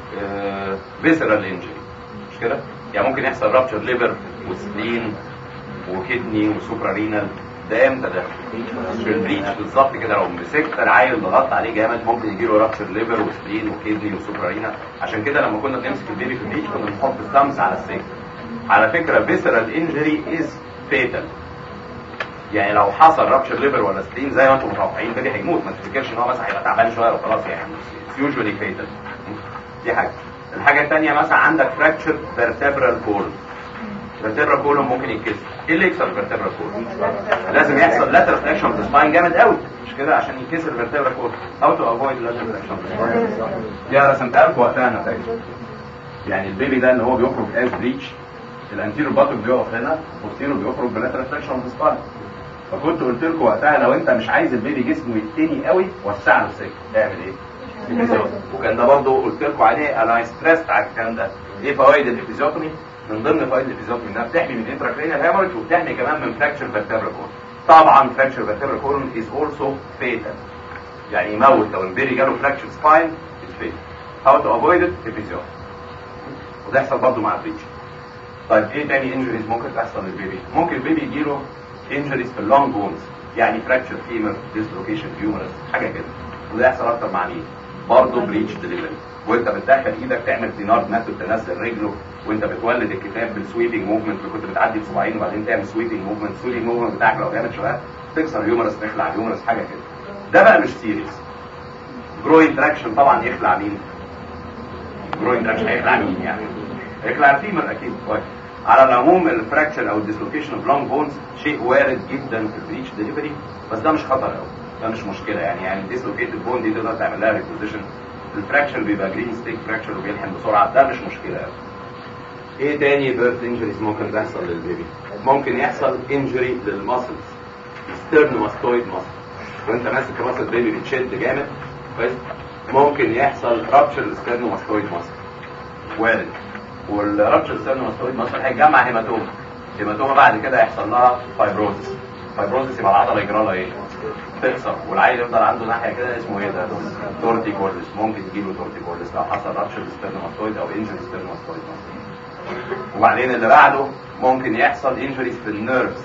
فيسرال انجري مش كده يعني ممكن يحصل رابتشر ليفر وسبلين وكدني وسوبرا رينال ده امتى ده؟ في البريتش بالظبط كده لو مسكت العيل ضغطت عليه جامد ممكن يجي له رابتشر ليفر وسبلين وكدني وسوبرا رينال عشان كده لما كنا بنمسك البيبي في البريتش كنا بنحط الثامس على السيك على فكره فيسرال انجري از فيتال يعني لو حصل رابتشر ليفر ولا سبلين زي ما انتم متوقعين البيبي هيموت ما تفتكرش ان هو مثلا هيبقى تعبان شويه وخلاص يعني يوجوالي فيتال دي حاجه الحاجه الثانيه مثلا عندك فراكتشر فيرتبرال كولون الفرتبرا كولون ممكن يتكسر ايه اللي يكسر الفرتبرا كولون لازم يحصل لاتر فليكشن اوف سباين جامد قوي مش كده عشان يكسر الفرتبرا كولون او تو افويد لاتر فليكشن دي رسمتها لكم وقتها نتائج يعني البيبي ده اللي هو بيخرج از بريتش الانتيرو باتوك بيقف هنا والسيرو بيخرج بلاتر فليكشن اوف سباين فكنت قلت لكم وقتها لو انت مش عايز البيبي جسمه يتني قوي وسع له السكه تعمل ايه؟ ابيزيوتومي وكان ده برضه قلت لكم عليه انا ستريست على الكلام ده ايه فوائد الابيزيوتومي من ضمن فوائد الابيزيوتومي انها بتحمي من انتراكرينيال هامرج وبتحمي كمان من فراكشر فيرتبرا كولون طبعا فراكشر فيرتبرا كولون از اولسو فيتال يعني يموت لو البيبي جاله فراكشر سباين از فيتال هاو تو افويد ات ابيزيوتومي وده يحصل برضه مع البريتش طيب ايه تاني انجريز ممكن تحصل للبيبي ممكن البيبي يجيله انجريز في اللونج بونز يعني فراكشر فيمر ديسلوكيشن هيومرس حاجه كده وده يحصل اكتر مع مين برضه بريتش ديليفري وانت بتدخل ايدك تعمل دينار ميثود تنزل رجله وانت بتولد الكتاب بالسويبنج موفمنت اللي كنت بتعدي بصباعين وبعدين تعمل سويبنج موفمنت سويبنج موفمنت بتاعك لو جامد شويه تكسر الهيومرس تخلع الهيومرس حاجه كده ده بقى مش سيريس جروين تراكشن طبعا يخلع مين جروين تراكشن هيخلع مين يعني هيخلع الفيمر اكيد كويس على العموم الفراكشن او الديسلوكيشن اوف لونج بونز شيء وارد جدا في البريتش ديليفري بس ده مش خطر قوي ده مش مشكله يعني يعني الديسلوكيتد بون دي تقدر تعمل لها ريبوزيشن الفراكشن بيبقى جرين ستيك فراكشر وبيلحم بسرعه ده مش مشكله قوي ايه تاني بيرث انجريز ممكن تحصل للبيبي ممكن يحصل انجري للماسلز ستيرنوماستويد ماسل وانت ماسك راس البيبي بتشد جامد كويس ممكن يحصل رابتشر الستيرنوماستويد ماسل وارد والرابتشر الستيرنوماستويد ماسل هيجمع هيماتوما هيماتوما بعد كده هيحصل لها فايبروزس فايبروزس يبقى العضله يجرى لها ايه تكسر والعيل يفضل عنده ناحيه كده اسمه ايه ده تورتي كوردس ممكن تجيله تورتي كوردس لو حصل رابتشر الستيرنوماستويد او انجري ستيرنوماستويد ماسل وبعدين اللي بعده ممكن يحصل انجريز في النيرفز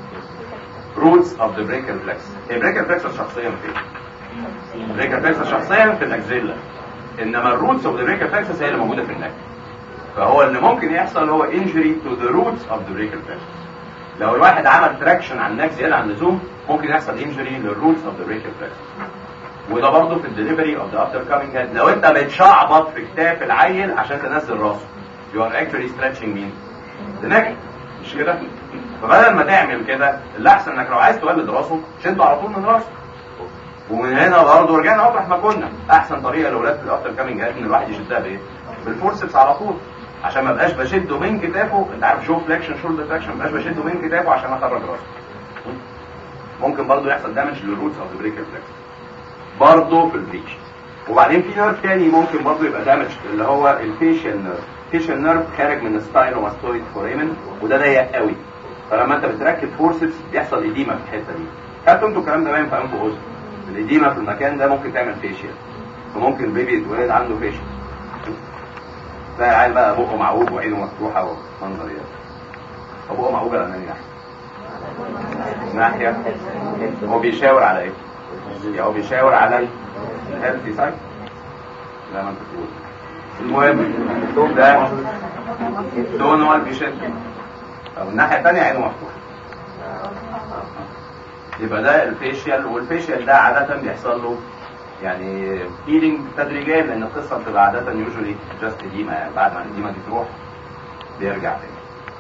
roots of the brachial plexus هي brachial plexus شخصيا فين؟ brachial plexus شخصيا في الاكزيلا انما الروتس اوف ذا brachial plexus هي اللي موجوده في النك فهو اللي ممكن يحصل هو injury to the roots of the brachial plexus لو الواحد عمل تراكشن على النك زياده عن اللزوم ممكن يحصل injury للروتس اوف ذا brachial plexus وده برضه في الدليفري اوف ذا افتر كامينج هيد لو انت بتشعبط في كتاف العيل عشان تنزل راسه you are actually stretching مين؟ the neck مش كده؟ فبدل ما تعمل كده اللي احسن انك لو عايز تولد راسه شده على طول من راسه ومن هنا برضه رجعنا اطرح ما كنا احسن طريقه لاولاد في الافتر كامينج هيد ان الواحد يشدها بايه؟ بالفورسبس على طول عشان ما بقاش بشده من كتافه انت عارف شو فليكشن شولدر فليكشن ما بقاش بشده من كتافه عشان اخرج راسه ممكن برضه يحصل دامج للروتس اوف ذا بريكر فليكشن برضه في البريتش وبعدين في نيرف تاني ممكن برضه يبقى دامج اللي هو الفيشيال نيرف الفيشيال نيرف خارج من الستايلوماستويد فوريمن وده ضيق قوي فلما انت بتركب فورسبس بيحصل ايديما في الحته دي خدتوا انتوا الكلام ده باين في انفو اوزن الايديما في المكان ده ممكن تعمل فيشيال فممكن البيبي يتولد عنده فيشيال تلاقي العيل بقى بقه معوج وعينه مفتوحه ومنظر يعني طب بقه معوج ولا ناحيه ناحيه هو بيشاور على ايه؟ يعني هو بيشاور على الهيلثي سايد زي ما انت بتقول المهم ده دون هو اللي بيشد او الناحيه الثانيه عينه مفتوحه يبقى ده الفيشيال والفيشيال ده عاده بيحصل له يعني هيلينج تدريجيا لان القصه بتبقى عاده يوجولي جاست ديما يعني بعد ما الديما دي تروح بيرجع تاني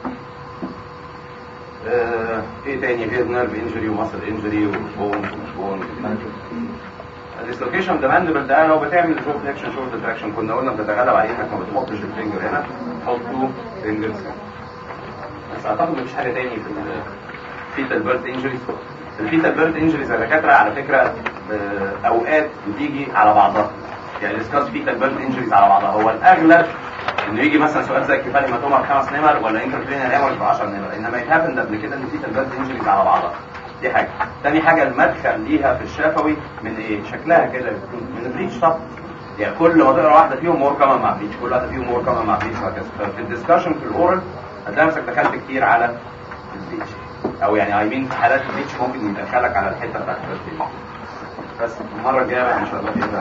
آه ايه تاني غير نيرف انجري وماسل انجري وبون ومش بون الديسلوكيشن ده ماندبل ده لو بتعمل جو فليكشن شورت تراكشن كنا قلنا بتتغلب عليه انك ما بتحطش الفينجر هنا تحط تو فينجرز بس اعتقد مفيش حاجه تاني في الفيتال بيرث انجريز الفيتال بيرث انجريز يا دكاتره على فكره اوقات بتيجي على بعضها يعني ديسكاس فيتال بيرث انجريز على بعضها هو الاغلب انه يجي مثلا سؤال زي كفايه هيماتوما بخمس نمر ولا انتركرينال هيموريج ب 10 نمر انما يتهافن قبل كده ان فيتال بيرث انجريز على بعضها دي حاجه تاني حاجه المدخل ليها في الشفوي من ايه شكلها كده من البليتش طب يعني كل ما تقرا واحده فيهم مور كمان مع بليتش كل واحده فيهم مور كمان مع بليتش وهكذا ففي الديسكشن في الاورال هتلاقي نفسك دخلت كتير على البليتش او يعني اي مين في حالات البليتش ممكن يدخلك على الحته بتاعت البليتش بس المره الجايه بقى ان شاء الله كده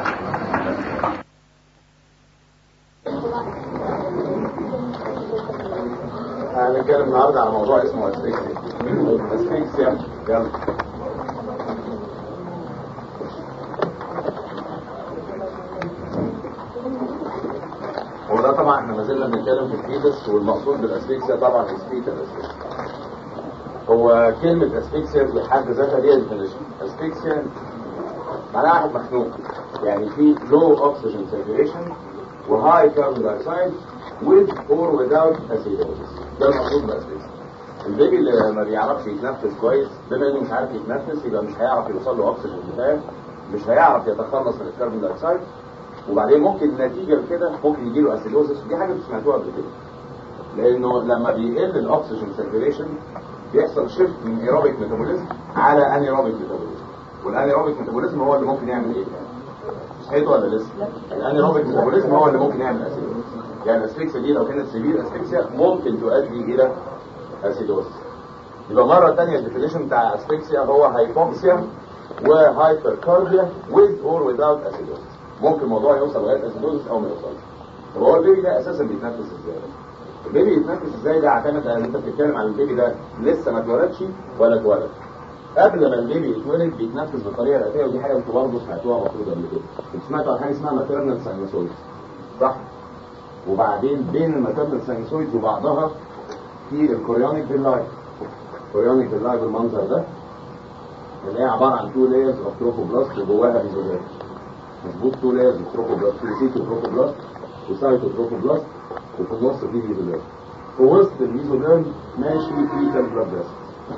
هنتكلم النهارده على موضوع اسمه اسفيكسيا اسفيكسيا يلا وده طبعا احنا ما زلنا بنتكلم في الفيتس والمقصود بالاسفيكسيا طبعا الفيتال اسفيكسيا هو كلمة اسفيكسيا في حد ذاتها ليها ديفينيشن اسفيكسيا معناها واحد مخنوق يعني في low oxygen circulation وهاي carbon dioxide with or without acidosis ده المقصود بالاسفيكسيا البيبي اللي ما بيعرفش يتنفس كويس بما انه مش عارف يتنفس يبقى مش هيعرف يوصل له اكسجين كفايه مش هيعرف يتخلص من الكربون دايوكسيد
وبعدين ممكن نتيجه لكده ممكن يجي له اسيدوزس ودي حاجه انتوا سمعتوها قبل كده لانه لما بيقل الاكسجين سيركيليشن بيحصل شيفت من ايروبيك ميتابوليزم على انيروبيك ميتابوليزم والانيروبيك ميتابوليزم هو اللي ممكن يعمل ايه؟ صحيته ولا لسه؟ الانيروبيك ميتابوليزم هو اللي ممكن يعمل اسيدوزس يعني الاسفكسيا دي لو كانت سيفير اسفكسيا ممكن تؤدي الى اسيدوزس يبقى مرة تانية الديفينيشن بتاع اسفكسيا هو هايبوكسيا وهايبركارديا with or without acidosis ممكن الموضوع يوصل لغاية اسيدوزس او ما يوصلش طب هو البيبي ده اساسا بيتنفس ازاي؟ البيبي يتنفس ازاي ده اعتمد على ان انت بتتكلم عن البيبي ده لسه ما اتولدش ولا اتولد قبل ما البيبي يتولد بيتنفس بالطريقه الاتيه ودي حاجه انتوا برضه سمعتوها المفروض قبل كده انتوا سمعتوا عن حاجه اسمها ماتيرنال ساينوسويد صح وبعدين بين الماتيرنال ساينوسويد وبعضها في الكوريونيك باللايف الكوريونيك باللايف بالمنظر ده اللي هي عباره عن تو لايرز اوف تروفوبلاست وجواها ميزوجير مظبوط تو لايرز اوف تروفوبلاست سيتو تروفوبلاست وسايتو تروفوبلاست وفي النص في ميزوجير في وسط الميزوجير ماشي فيتال بلاد فيسل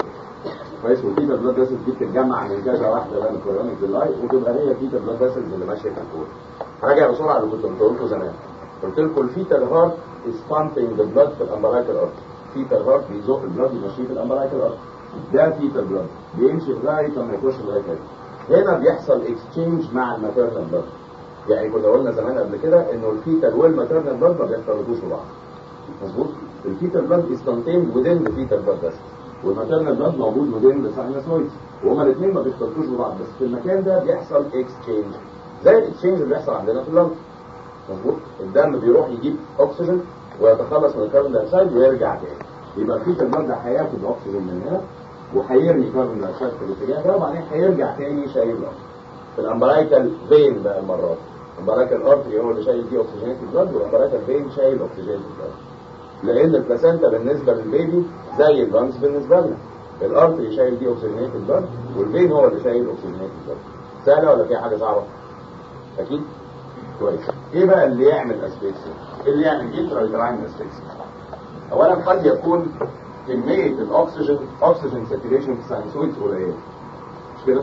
كويس والفيتال بلاد فيسل دي بتتجمع من كذا واحده بقى من الكوريونيك باللايف وتبقى هي فيتال بلاد فيسلز اللي ماشيه في الكور راجع بسرعه اللي كنت قلت لكم زمان قلت لكم الفيتال هارت is pumping the blood في الامبرايكال ارتري فيتال هارت بيزق البلاد يمشيه في الامبرايكال ارتري ده فيتال بلاد بيمشي لغايه لما يخش لغايه هنا هنا بيحصل اكسشينج مع الماتيرنال بلاد يعني كنا قلنا زمان قبل كده انه الفيتال والماتيرنال بلاد ما بيختلطوش ببعض مظبوط الفيتال بلاد از كونتيند within the fetal blood vessel والماتيرنال بلاد موجود within the sinusoids وهما الاثنين ما بيختلطوش ببعض بس في المكان ده بيحصل اكسشينج زي الاكسشينج اللي بيحصل عندنا في اللنج مظبوط الدم بيروح يجيب اكسجين ويتخلص من الكربون دايوكسيد ويرجع تاني يبقى في البلد هياخد اكسجين من هنا وهيرمي كربون دايوكسيد في الاتجاه ده وبعدين هيرجع تاني شايل اكسجين في الامبرايكال فين بقى المرات الامبرايكال ارتري هو اللي شايل فيه اكسجين في البلد والامبرايكال فين شايل اكسجين في البلد لان البلاسينتا بالنسبه للبيبي زي البانس بالنسبه لنا الارتري شايل دي اكسجينات البلد والفين هو اللي شايل اكسجينات البلد سهله ولا في حاجه صعبه اكيد كويس ايه بقى اللي يعمل اسفكسيا ايه اللي يعمل انترايتراين اسفكسيا اولا قد يكون كميه الاكسجين اكسجين ساتوريشن في الساينسويدز قليله مش كده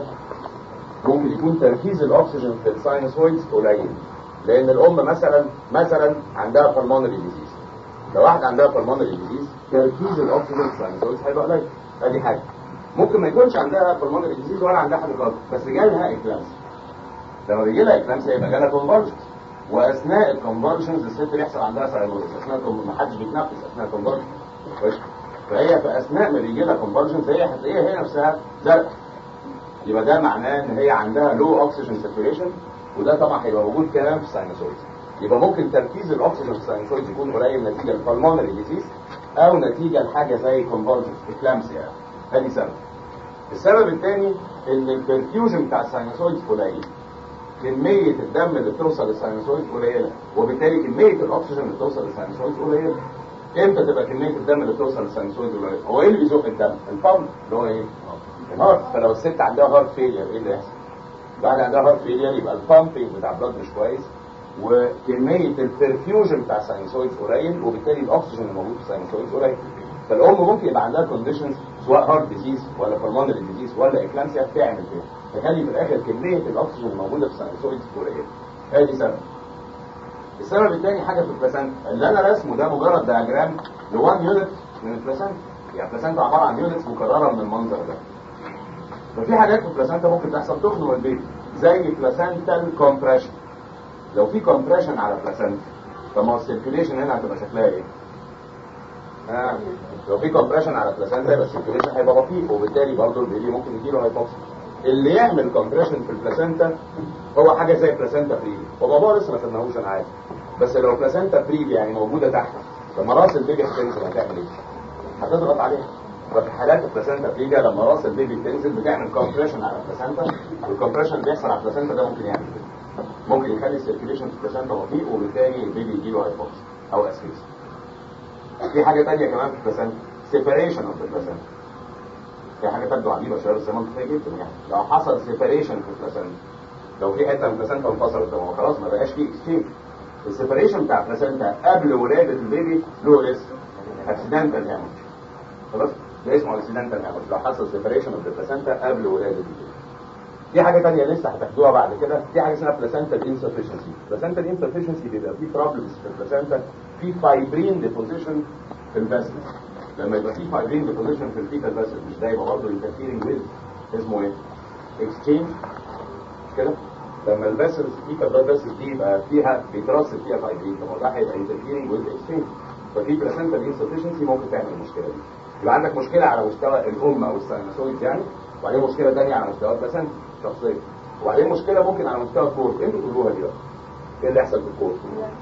ممكن يكون تركيز الاكسجين في الساينسويدز قليل لان الام مثلا مثلا عندها pulmonary disease لو واحده عندها pulmonary disease تركيز الاكسجين في الساينسويدز هيبقى قليل ادي حاجه ممكن ما يكونش عندها pulmonary disease ولا عندها حاجه خالص بس جالها اكلامسيا لما بيجي لها اكلامسيا يبقى جالها كونفرجنز واثناء الكونفرجنز الست بيحصل عندها ساينوزس اثناء ما حدش بيتنفس اثناء الكونفرجنز فهي في اثناء ما بيجي لها كونفرجنز هي هتلاقيها هي نفسها زرقاء يبقى ده معناه ان هي عندها لو اوكسجين ساتوريشن وده طبعا هيبقى موجود كمان في الساينوسويد يبقى ممكن تركيز الاكسجين في الساينوسويد يكون قليل نتيجه للبلمونري ديزيز او نتيجه لحاجه زي كونفرجنز اكلامسيا ادي سبب السبب الثاني ان البرفيوجن بتاع الساينوسويد قليل كمية الدم اللي بتوصل للساينوسويد قليلة وبالتالي كمية الأكسجين اللي بتوصل للساينوسويد قليلة امتى تبقى كمية الدم اللي بتوصل للساينوسويد قليلة؟ هو ايه اللي بيزق الدم؟ البامب اللي هو ايه؟ الهارت فلو الست عندها هارت فيلير ايه اللي يحصل؟ بعد عندها هارت فيلير يبقى البامبنج بتاع البلد مش كويس وكمية البرفيوجن بتاع الساينوسويد قليل وبالتالي الأكسجين اللي موجود في الساينوسويد قليل فالأم ممكن يبقى عندها كونديشنز سواء هارت ديزيز ولا pulmonary ديزيز ولا اكلامسيا تعمل كده تخلي في الاخر كميه الاكسجين الموجوده في الساينوسويد قليله ادي سبب السبب الثاني حاجه في البلاسنتا اللي انا رسمه ده مجرد دياجرام لوان يونت من البلاسنتا يعني البلاسنتا عباره عن يونتس مكرره من المنظر ده ففي حاجات في البلاسنتا ممكن تحصل تخنق البيبي زي بلاسنتال كومبريشن لو في كومبريشن على البلاسنتا طب ما هو السيركيوليشن هنا هتبقى شكلها ايه؟ آه. لو في كومبريشن على البلاسنتا يبقى السيركيوليشن هيبقى بطيء وبالتالي برضه البيبي ممكن يجيله هايبوكسيا اللي يعمل كومبريشن في البلاسنتا هو حاجه زي بلاسنتا بريفي وبابا لسه ما خدناهوش انا عارف بس لو بلاسنتا بريفي يعني موجوده تحت لما راس البيبي هتنزل هتعمل ايه؟ هتضغط عليها وفي حالات البلاسنتا بريفي لما راس البيبي بتنزل بتعمل كومبريشن على البلاسنتا والكومبريشن اللي بيحصل على البلاسنتا ده ممكن يعمل كده ممكن يخلي السيركيليشن في البلاسنتا بطيء وبالتالي البيبي يجيله هايبوكسيا او اسفيكس في حاجه ثانيه كمان في البلاسنتا سيبريشن اوف البلاسنتا في حاجه تبدو عجيبه شويه بس منطقيه جدا يعني لو حصل سيبريشن في البلاسنتا لو في حته من البلاسنتا انفصلت طب خلاص ما بقاش في اكسشينج السيبريشن بتاع البلاسنتا قبل ولاده البيبي له اسم اكسيدنتال هامج خلاص ده اسمه اكسيدنتال هامج لو حصل سيبريشن في البلاسنتا قبل ولاده البيبي في حاجه تانية لسه هتاخدوها بعد كده في حاجه اسمها بلاسنتال انسفشنسي بلاسنتال انسفشنسي بيبقى في بروبلمز في البلاسنتا في فايبرين ديبوزيشن في الفاسل لما يبقى في فايبرين ديبوزيشن في الفيتال فاسل مش ده يبقى برضه انترفيرنج ويز اسمه ايه؟ اكسشينج كده لما الفاسلز الفيتال بلاد فاسلز دي يبقى فيها بيترسب فيها فايبرين طب ده هيبقى انترفيرنج ويز اكسشينج ففي بلاسنتال انسفشنسي ممكن تعمل المشكله دي يبقى عندك مشكله على مستوى الام او الساينسويد يعني وبعدين مشكله ثانيه على مستوى البلاسنتا شخصيه وبعدين مشكله ممكن على مستوى الكورد انتوا تقولوها دي بقى ايه اللي يحصل في الكورد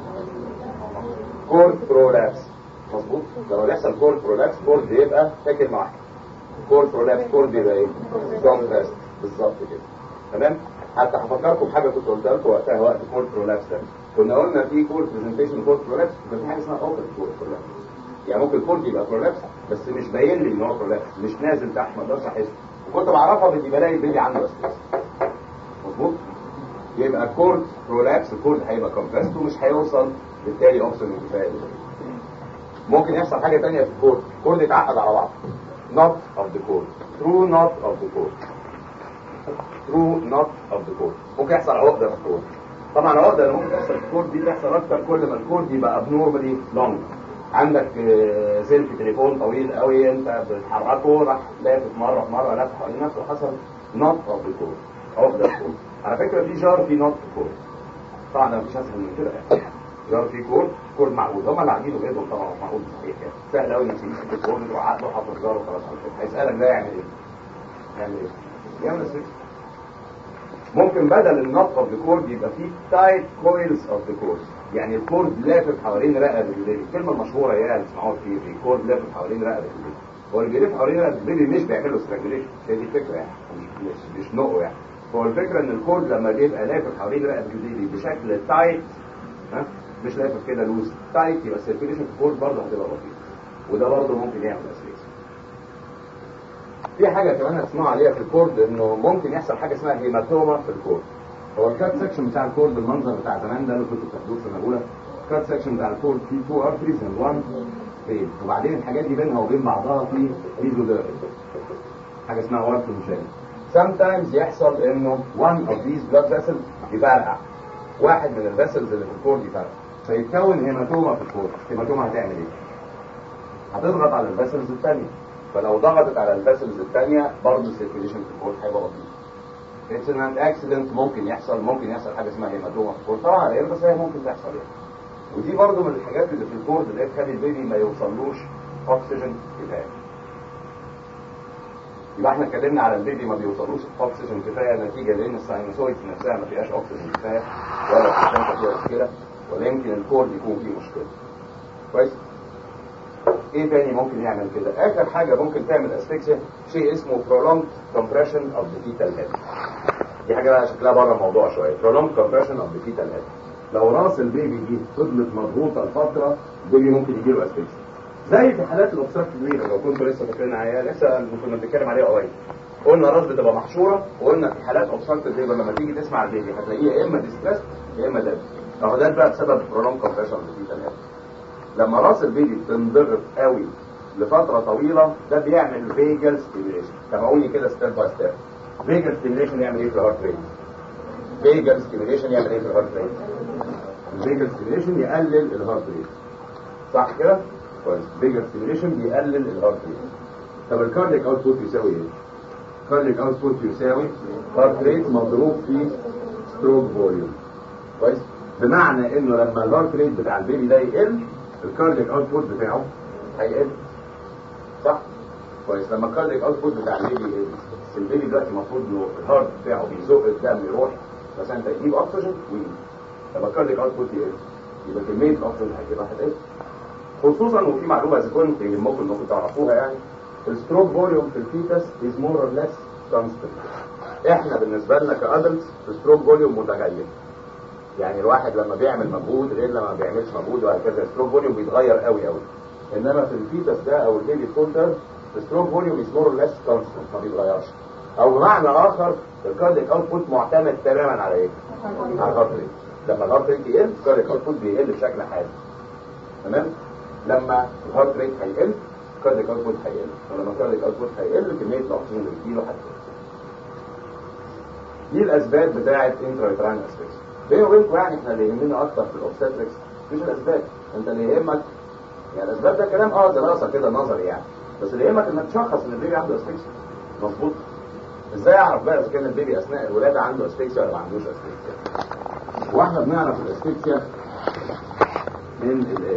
كورد برولابس مظبوط لما بيحصل كورد برولابس كورد بيبقى فاكر مع واحد كورد برولابس كورد بيبقى ايه كونتراست بالظبط كده تمام حتى هفكركم بحاجه كنت قلتها لكم وقتها وقت كورد برولابس ده كنا قلنا في كورد برزنتيشن كورد برولابس كان في حاجه اسمها اوبن كورد برولابس يعني ممكن الكورد يبقى برولابس بس مش باين لي ان هو برولابس مش نازل تحت ما اقدرش احسه وكنت بعرفها بدي بلاقي البيبي عنده بس مظبوط يبقى الكورد برولابس الكورد هيبقى كومبريست ومش هيوصل بالتالي اوبشن كفايه ممكن يحصل حاجه ثانيه في الكورد الكورد يتعقد على بعض not of the cord true not of the cord true not of the cord ممكن يحصل عقده في الكورد طبعا العقده اللي ممكن تحصل في الكورد دي بتحصل اكتر كل ما الكورد يبقى abnormally long عندك آه، سلك تليفون طويل قوي انت بتحركه راح لافت مره في مره لف حوالين نفسه حصل نط اوف الكورد عقده في الكورد على فكره في جار في نط في الكورد طبعا ده مفيش اسهل من كده يعني جار في كورد كورد معقول هم اللي عاملينه بايدهم طبعا مش معقول صحيح يعني سهل قوي انك تمسك الكورد تروح عقده وحاطط جار وخلاص على كده هيسالك ده يعمل ايه؟ يعمل ايه؟ يعمل سويتش ممكن بدل النط اوف ذا كورد يبقى فيه تايت كويلز اوف ذا كورد يعني الكورد لافف حوالين رقبه البيبي الكلمه المشهوره هي اللي تسمعوها كتير دي الكورد لافف حوالين رقبه البيبي هو اللي بيلف حوالين رقبه البيبي مش بيعمل له ستراجوليشن هي دي الفكره يعني مش مش مش نقه يعني هو الفكره ان الكورد لما بيبقى لافف حوالين رقبه البيبي بشكل تايت ها مش لافف كده لوز تايت يبقى السيركيليشن في الكورد برضه هتبقى بسيطه وده برضه ممكن يعمل اسليس في حاجه كمان هتسمعوا عليها في الكورد انه ممكن يحصل حاجه اسمها هيماتوما في الكورد هو الكات سكشن بتاع الكورد بالمنظر بتاع زمان ده اللي كنتوا بتاخدوه في السنه الاولى الكات سكشن بتاع الكورد فيه تو ارتريز اند وان فين وبعدين الحاجات دي بينها وبين بعضها في ميزوديرم حاجه اسمها وارتون شين sometimes يحصل انه one of these blood vessels يفرقع واحد من الفيسلز اللي في الكورد يفرقع فيتكون هيماتوما في الكورد الهيماتوما هتعمل ايه؟ هتضغط على الفيسلز الثانيه فلو ضغطت على الفيسلز الثانيه برضه السيركيليشن في الكورد هيبقى بطيء اتس ان اكسيدنت ممكن يحصل ممكن يحصل حاجه اسمها هيماتوما في الكورد طبعا غير بس هي ممكن تحصل يعني ودي برضه من الحاجات اللي في الكورد اللي هي تخلي البيبي ما يوصلوش اكسجين كفايه يبقى احنا اتكلمنا على البيبي ما بيوصلوش اكسجين كفايه نتيجه لان الساينوسويدز نفسها ما فيهاش اكسجين كفايه ولا البلاسنتا فيها مشكله ولا يمكن الكورد يكون فيه مشكله كويس ايه تاني ممكن يعمل كده اخر حاجه ممكن تعمل اسفكسيا شيء اسمه prolonged compression of the fetal head دي حاجه بقى شكلها بره الموضوع شويه prolonged compression of the fetal head لو راس البيبي دي فضلت مضغوطه لفتره البيبي ممكن يجي له اسفكسيا زي في حالات الاوبستراكت ليبر لو كنتوا لسه فاكرين عليها لسه كنا بنتكلم عليها قريب قلنا الراس بتبقى محشوره وقلنا في حالات اوبستراكت ليبر لما تيجي تسمع البيبي هتلاقيه يا اما ديستريس يا اما دب اهو ده بقى بسبب prolonged compression of the fetal head لما راس البيبي بتنضغط قوي لفتره طويله ده بيعمل فيجل ستيميليشن تابعوني كده ستيب باي ستيب فيجل ستيميليشن يعمل ايه في الهارت ريت فيجل ستيميليشن يعمل ايه في الهارت ريت الفيجل ستيميليشن يقلل الهارت ريت صح كده كويس فيجل ستيميليشن بيقلل الهارت ريت طب الكارديك اوتبوت يساوي ايه الكارديك اوتبوت يساوي هارت ريت مضروب في ستروك فوليوم كويس بمعنى انه لما الهارت ريت بتاع البيبي ده يقل الكارديك اوتبوت بتاعه هيقل صح كويس لما الكارديك اوتبوت بتاع البيبي يقل البيبي دلوقتي المفروض انه الهارت بتاعه بيزق الدم يروح بس انت يجيب اكسجين ويجي لما الكارديك اوتبوت يقل يبقى كميه الاكسجين هتبقى هتقل خصوصا وفي معلومه اذا كنت يهمكم انكم تعرفوها يعني الستروك فوليوم في الفيتس از مور اور ليس كونستنت احنا بالنسبه لنا كادلتس الستروك فوليوم متغير يعني الواحد لما بيعمل مجهود غير لما ما بيعملش مجهود وهكذا الستروك فوليوم بيتغير قوي قوي انما في الفيتس ده او البيبي فولتر الستروك فوليوم از مور ليس كونستنت ما بيتغيرش او بمعنى اخر الكارديك اوتبوت معتمد تماما على ايه؟ على الهارت ريت لما الهارت ريت يقل الكارديك اوتبوت بيقل بشكل حاد تمام لما الهارت ريت هيقل الكارديك اوتبوت هيقل ولما الكارديك اوتبوت هيقل كميه الاكسجين اللي بتجيله هتقل دي الاسباب بتاعه انترايتراين اسفكسيا بيني وبينكم يعني احنا اللي يهمنا اكتر في الاوبستريكس مش الاسباب انت اللي يهمك يعني الاسباب ده كلام اه دراسه كده نظري يعني بس اللي يهمك انك تشخص ان البيبي عنده اسفكسيا مظبوط ازاي اعرف بقى اذا كان البيبي اثناء الولاده عنده اسفكسيا ولا ما عندوش اسفكسيا واحنا بنعرف الاسفكسيا من الايه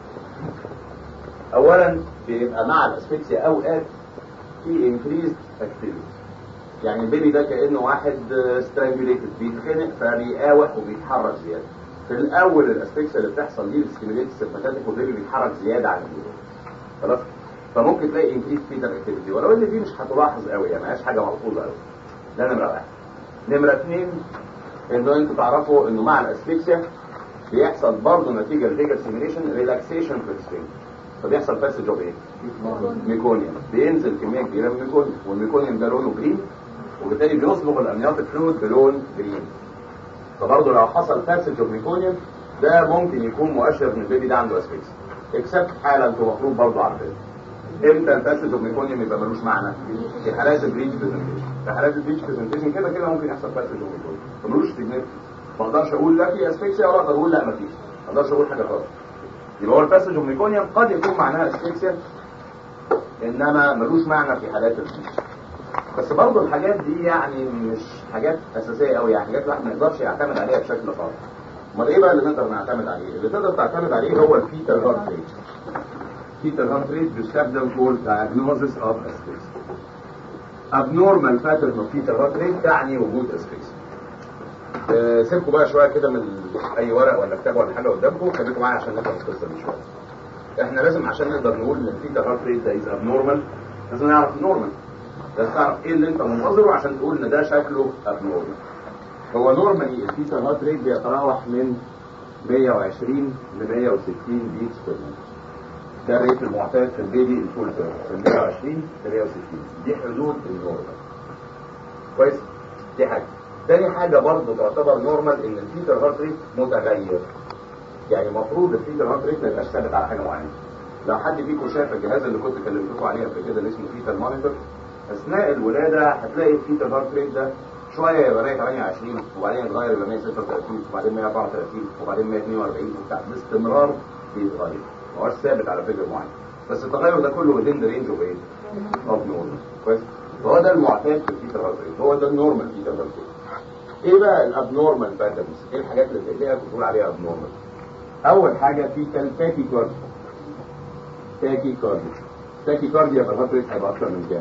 اولا بيبقى مع الاسفكسيا اوقات في انكريز اكتيفيتي يعني البيبي ده كانه واحد سترانجوليتد بيتخنق فبيقاوح وبيتحرك زياده في الاول الاسفكسيا اللي بتحصل دي الستيميليت السيمباتيك والبيبي بيتحرك زياده عن اللزوم خلاص فممكن تلاقي انكريز فيتال اكتيفيتي ولو ان دي مش هتلاحظ قوي يعني ملهاش حاجه ملحوظه قوي ده نمره واحد نمره اثنين انه انتوا تعرفوا انه مع الاسفكسيا بيحصل برضه نتيجه للفيجر سيميليشن ريلاكسيشن في السفنج فبيحصل باسج اوف ايه؟ ميكونيوم بينزل كميه كبيره من الميكونيوم والميكونيوم ده لونه جرين وبالتالي بيصبغ الامنيوتيك فلويد بلون جرين فبرضه لو حصل باسج اوف ميكونيوم ده ممكن يكون مؤشر ان البيبي ده عنده اسفكسيا اكسبت حاله انتوا المفروض برضه عارفينها امتى الباسج اوف ميكونيوم يبقى ملوش معنى؟ في حالات البريتش برزنتيشن في حالات البريتش برزنتيشن كده كده ممكن يحصل باسج اوف ميكونيوم فملوش سيجنيفيكانس ما اقدرش اقول لا في اسفكسيا ولا اقدر اقول لا ما فيش ما اقدرش اقول حاجه خالص يبقى هو الباسج اوف ميكونيوم قد يكون معناها اسفكسيا انما ملوش معنى في حالات البريتش بس برضه الحاجات دي يعني مش حاجات اساسيه قوي يعني حاجات الواحد ما يقدرش يعتمد عليها بشكل خاص امال ايه بقى اللي نقدر نعتمد عليه اللي تقدر تعتمد عليه هو الفيتال هارت ريت الفيتال هارت ريت بيستخدم فور diagnosis of asphyxia abnormal pattern of fetal heart rate تعني وجود asphyxia أه سيبكم بقى شويه كده من اي ورق ولا كتاب ولا حاجه قدامكم خليكم معايا عشان نفهم القصه دي شويه احنا لازم عشان نقدر نقول ان الفيتال هارت ريت ده از abnormal لازم نعرف النورمال لازم تعرف ايه اللي انت منتظره عشان تقول ان ده شكله abnormal هو نورمالي الفيتال هارت ريت بيتراوح من 120 ل 160 بيتس بير ده الريت المعتاد في البيبي الفول تيرم من 120 ل 160 دي حدود النورمال كويس دي حاجه تاني حاجه برضه تعتبر نورمال ان الفيتال هارت ريت متغير يعني المفروض الفيتال هارت ريت ما يبقاش ثابت على حاجه معينه لو حد فيكم شاف الجهاز اللي كنت كلمتكم عليه قبل كده اللي اسمه فيتال مونيتور اثناء الولاده هتلاقي الفيتال هارت ريت ده شويه يبقى 128 وبعدين يتغير يبقى 136 وبعدين 134 وبعدين 142 وبتاع باستمرار بيتغير ما هوش ثابت على فكره معين بس التغير ده كله within the range of ايه؟ of normal كويس؟ فهو ده المعتاد في الفيتال هارت ريت هو ده النورمال فيتال هارت ريت ايه بقى الابنورمال باترنز؟ ايه الحاجات اللي تلاقيها بتقول عليها ابنورمال؟ اول حاجه فيتال تاكي كارديا تاكي كارديا تاكي كارديا يبقى الهارت ريت هيبقى اكتر من كام؟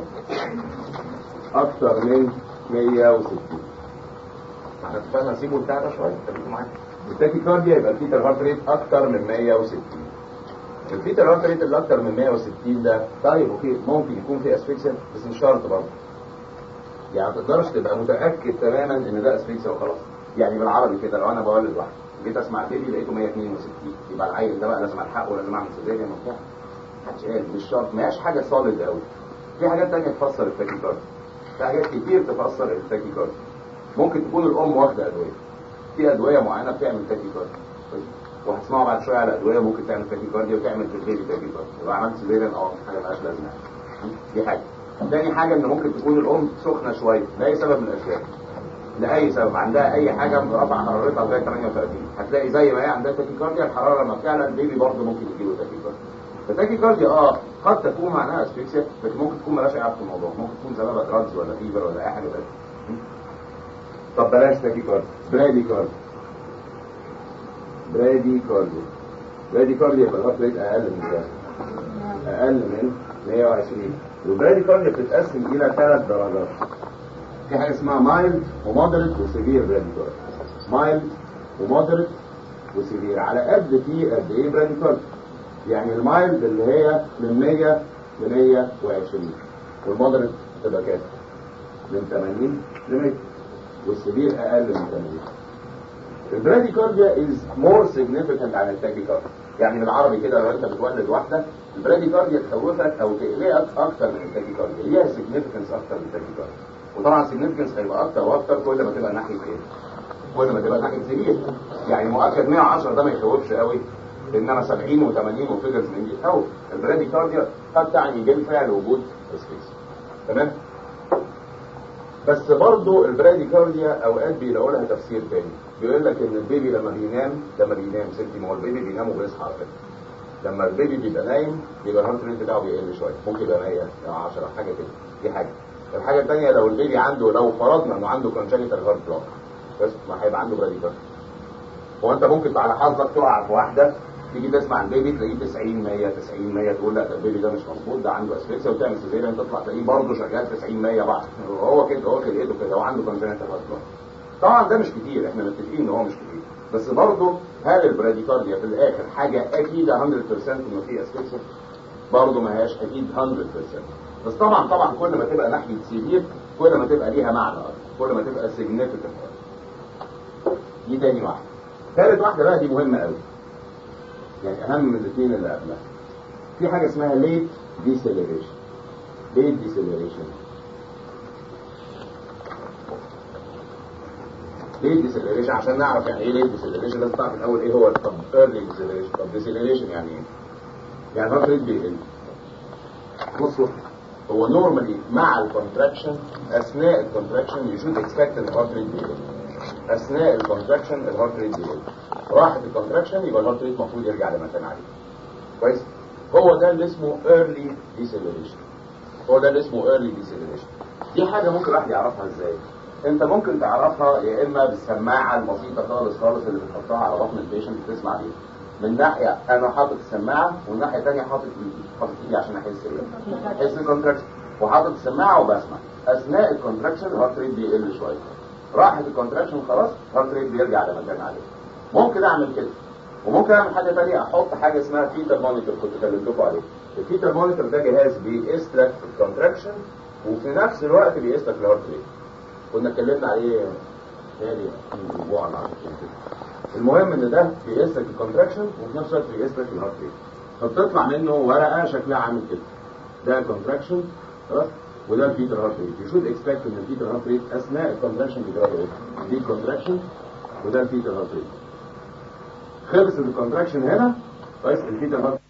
اكتر من 160 احنا اتفقنا نسيبه بتاع ده شويه خليكم معايا التاكي كارديا يبقى الفيتال هارت ريت اكتر من 160 الفيتال هارت ريت اللي اكتر من 160 ده طيب اوكي ممكن يكون في اسفكسيا بس مش شرط برضه يعني ما تقدرش تبقى متاكد تماما ان ده اسفكسيا وخلاص يعني بالعربي كده لو انا بولد واحد جيت اسمع بيبي لقيته 162 يبقى العيل ده بقى لازم الحقه ولازم اعمل سيزيريان وبتاع محدش قال مش شرط ما هياش حاجه سوليد قوي في حاجات تانية تفسر التاكي كارديا في حاجات كتير تفسر التاكي كارديا ممكن تكون الام واخده ادويه في ادويه معينه بتعمل تاكي كارديا وهتسمعوا بعد شويه على ادويه ممكن تعمل تاكي كارديا وتعمل في البيبي تاكي كارديا لو عملت سيزيريان اه حاجه مالهاش لازمه دي حاجه تاني حاجه ان ممكن تكون الام سخنه شويه لاي سبب من الاسباب لاي سبب عندها اي حاجه مرفع حرارتها لغايه 38 هتلاقي زي ما هي عندها تاكي كارديا الحراره لما بتعلى البيبي برضه ممكن يجيله تاكي كارديا التاكي كارديا اه قد تكون معناها اسفكسيا لكن ممكن تكون مالهاش علاقه بالموضوع ممكن تكون سببها دراجز ولا فيبر ولا اي حاجه تانيه طب بلاش تاكي كارديا برادي كارديا برادي كارديا برادي كارديا يبقى الهارت ريت اقل من كام؟ اقل من 120 البرادي كارديا بتتقسم الى ثلاث درجات في حاجه اسمها مايلد ومودريت وسيفير برادي كارديا مايلد ومودريت وسيفير على قد في قد ايه برادي كارديا يعني المايلد اللي هي من 100 ل 120 والمودريت تبقى كام؟ من 80 ل 100 والسيفير اقل من 80 البراديكارديا از مور سيجنيفيكانت عن التاكيكارديا يعني بالعربي كده لو انت بتولد واحده البراديكارديا تخوفك او تقلقك اكتر من التاكيكارديا ليها سيجنيفيكانس اكتر من التاكيكارديا وطبعا السيجنيفيكانس هيبقى اكتر واكتر كل ما تبقى ناحيه ايه؟ كل ما تبقى ناحيه سرير يعني مؤكد 110 ده ما يخوفش قوي انما 70 و80 وفيجرز من دي تخوف البراديكارديا قد تعني بالفعل وجود اسفكس تمام؟ بس برضه البراديكارديا اوقات بيلاقوا لها تفسير تاني بيقول لك ان البيبي لما بينام لما بينام ستي ما هو البيبي بينام وبيصحى على فكره لما البيبي بيبقى نايم بيبقى الهارت ريت بتاعه بيقل شويه ممكن يبقى 100 10 حاجه كده دي حاجه الحاجه الثانيه لو البيبي عنده لو فرضنا انه عنده كونجنتال هارت بلوك بس ما هيبقى عنده براديكارديا هو انت ممكن على حظك تقع في واحده تيجي تسمع البيبي تلاقيه 90 100 90 100 تقول لا ده البيبي ده مش مظبوط ده عنده اسفكسيا وتعمل سيزيريان تطلع تلاقيه برضه شغال 90 100 بعض هو كده هو خلقته كده هو عنده كونجنتال هارت بلوك طبعا ده مش كتير احنا متفقين ان هو مش كتير بس برضه هل البراديكارديا في الاخر حاجه اكيد 100% انه في اسفكسيا برضه ما هياش اكيد 100% بس طبعا طبعا كل ما تبقى ناحيه سيفير كل ما تبقى ليها معنى اكتر كل ما تبقى سيجنيفيكانت دي تاني واحده ثالث واحده بقى دي مهمه قوي يعني اهم من الاثنين اللي قبلها في حاجه اسمها ليت ديسيلريشن ليت ديسيلريشن ليه ديسيلريشن عشان نعرف يعني ايه ليه ديسيلريشن لازم تعرف الاول ايه هو طب ايرلي ديسيلريشن طب ديسيلريشن يعني ايه؟ يعني هارت ريت بيقل بصوا هو نورمالي مع الكونتراكشن اثناء الكونتراكشن يو شود اكسبكت ان الهارت ريت بيقل اثناء الكونتراكشن الهارت ريت بيقل راحت الكونتراكشن يبقى الهارت ريت المفروض يرجع لمكان عالي كويس هو ده اللي اسمه early deceleration هو ده اللي اسمه early deceleration دي حاجه ممكن الواحد يعرفها ازاي انت ممكن تعرفها يا اما بالسماعه البسيطه خالص خالص اللي بتحطها على بطن البيشنت تسمع بيها من ناحيه انا حاطط السماعه ومن ناحيه ثانيه حاطط ايدي حاطط ايدي عشان احس ايه احس الكونتراكشن وحاطط السماعه وبسمع اثناء الكونتراكشن الهارت ريت بيقل شويه راحت الكونتراكشن خلاص الهارت ريت بيرجع لمكان عالي ممكن اعمل كده وممكن اعمل حاجه ثانيه احط حاجه اسمها فيتر مونيتور كنت كلمتكم عليه الفيتر مونيتور ده جهاز بيقيس لك الكونتراكشن وفي نفس الوقت بيقيس لك الهارت ريت كنا اتكلمنا عليه تاني من اسبوع على المهم ان ده بيقيس لك الكونتراكشن وفي نفس الوقت بيقيس لك الهارت ريت فبتطلع منه ورقه شكلها عامل كده ده الكونتراكشن خلاص وده الفيتر هارت ريت يو شود اكسبكت ان الفيتر هارت ريت اثناء الكونتراكشن بيجرى ايه دي الكونتراكشن وده الفيتر هارت ريت خلص الكونتراكشن هنا كويس الفيتر هارت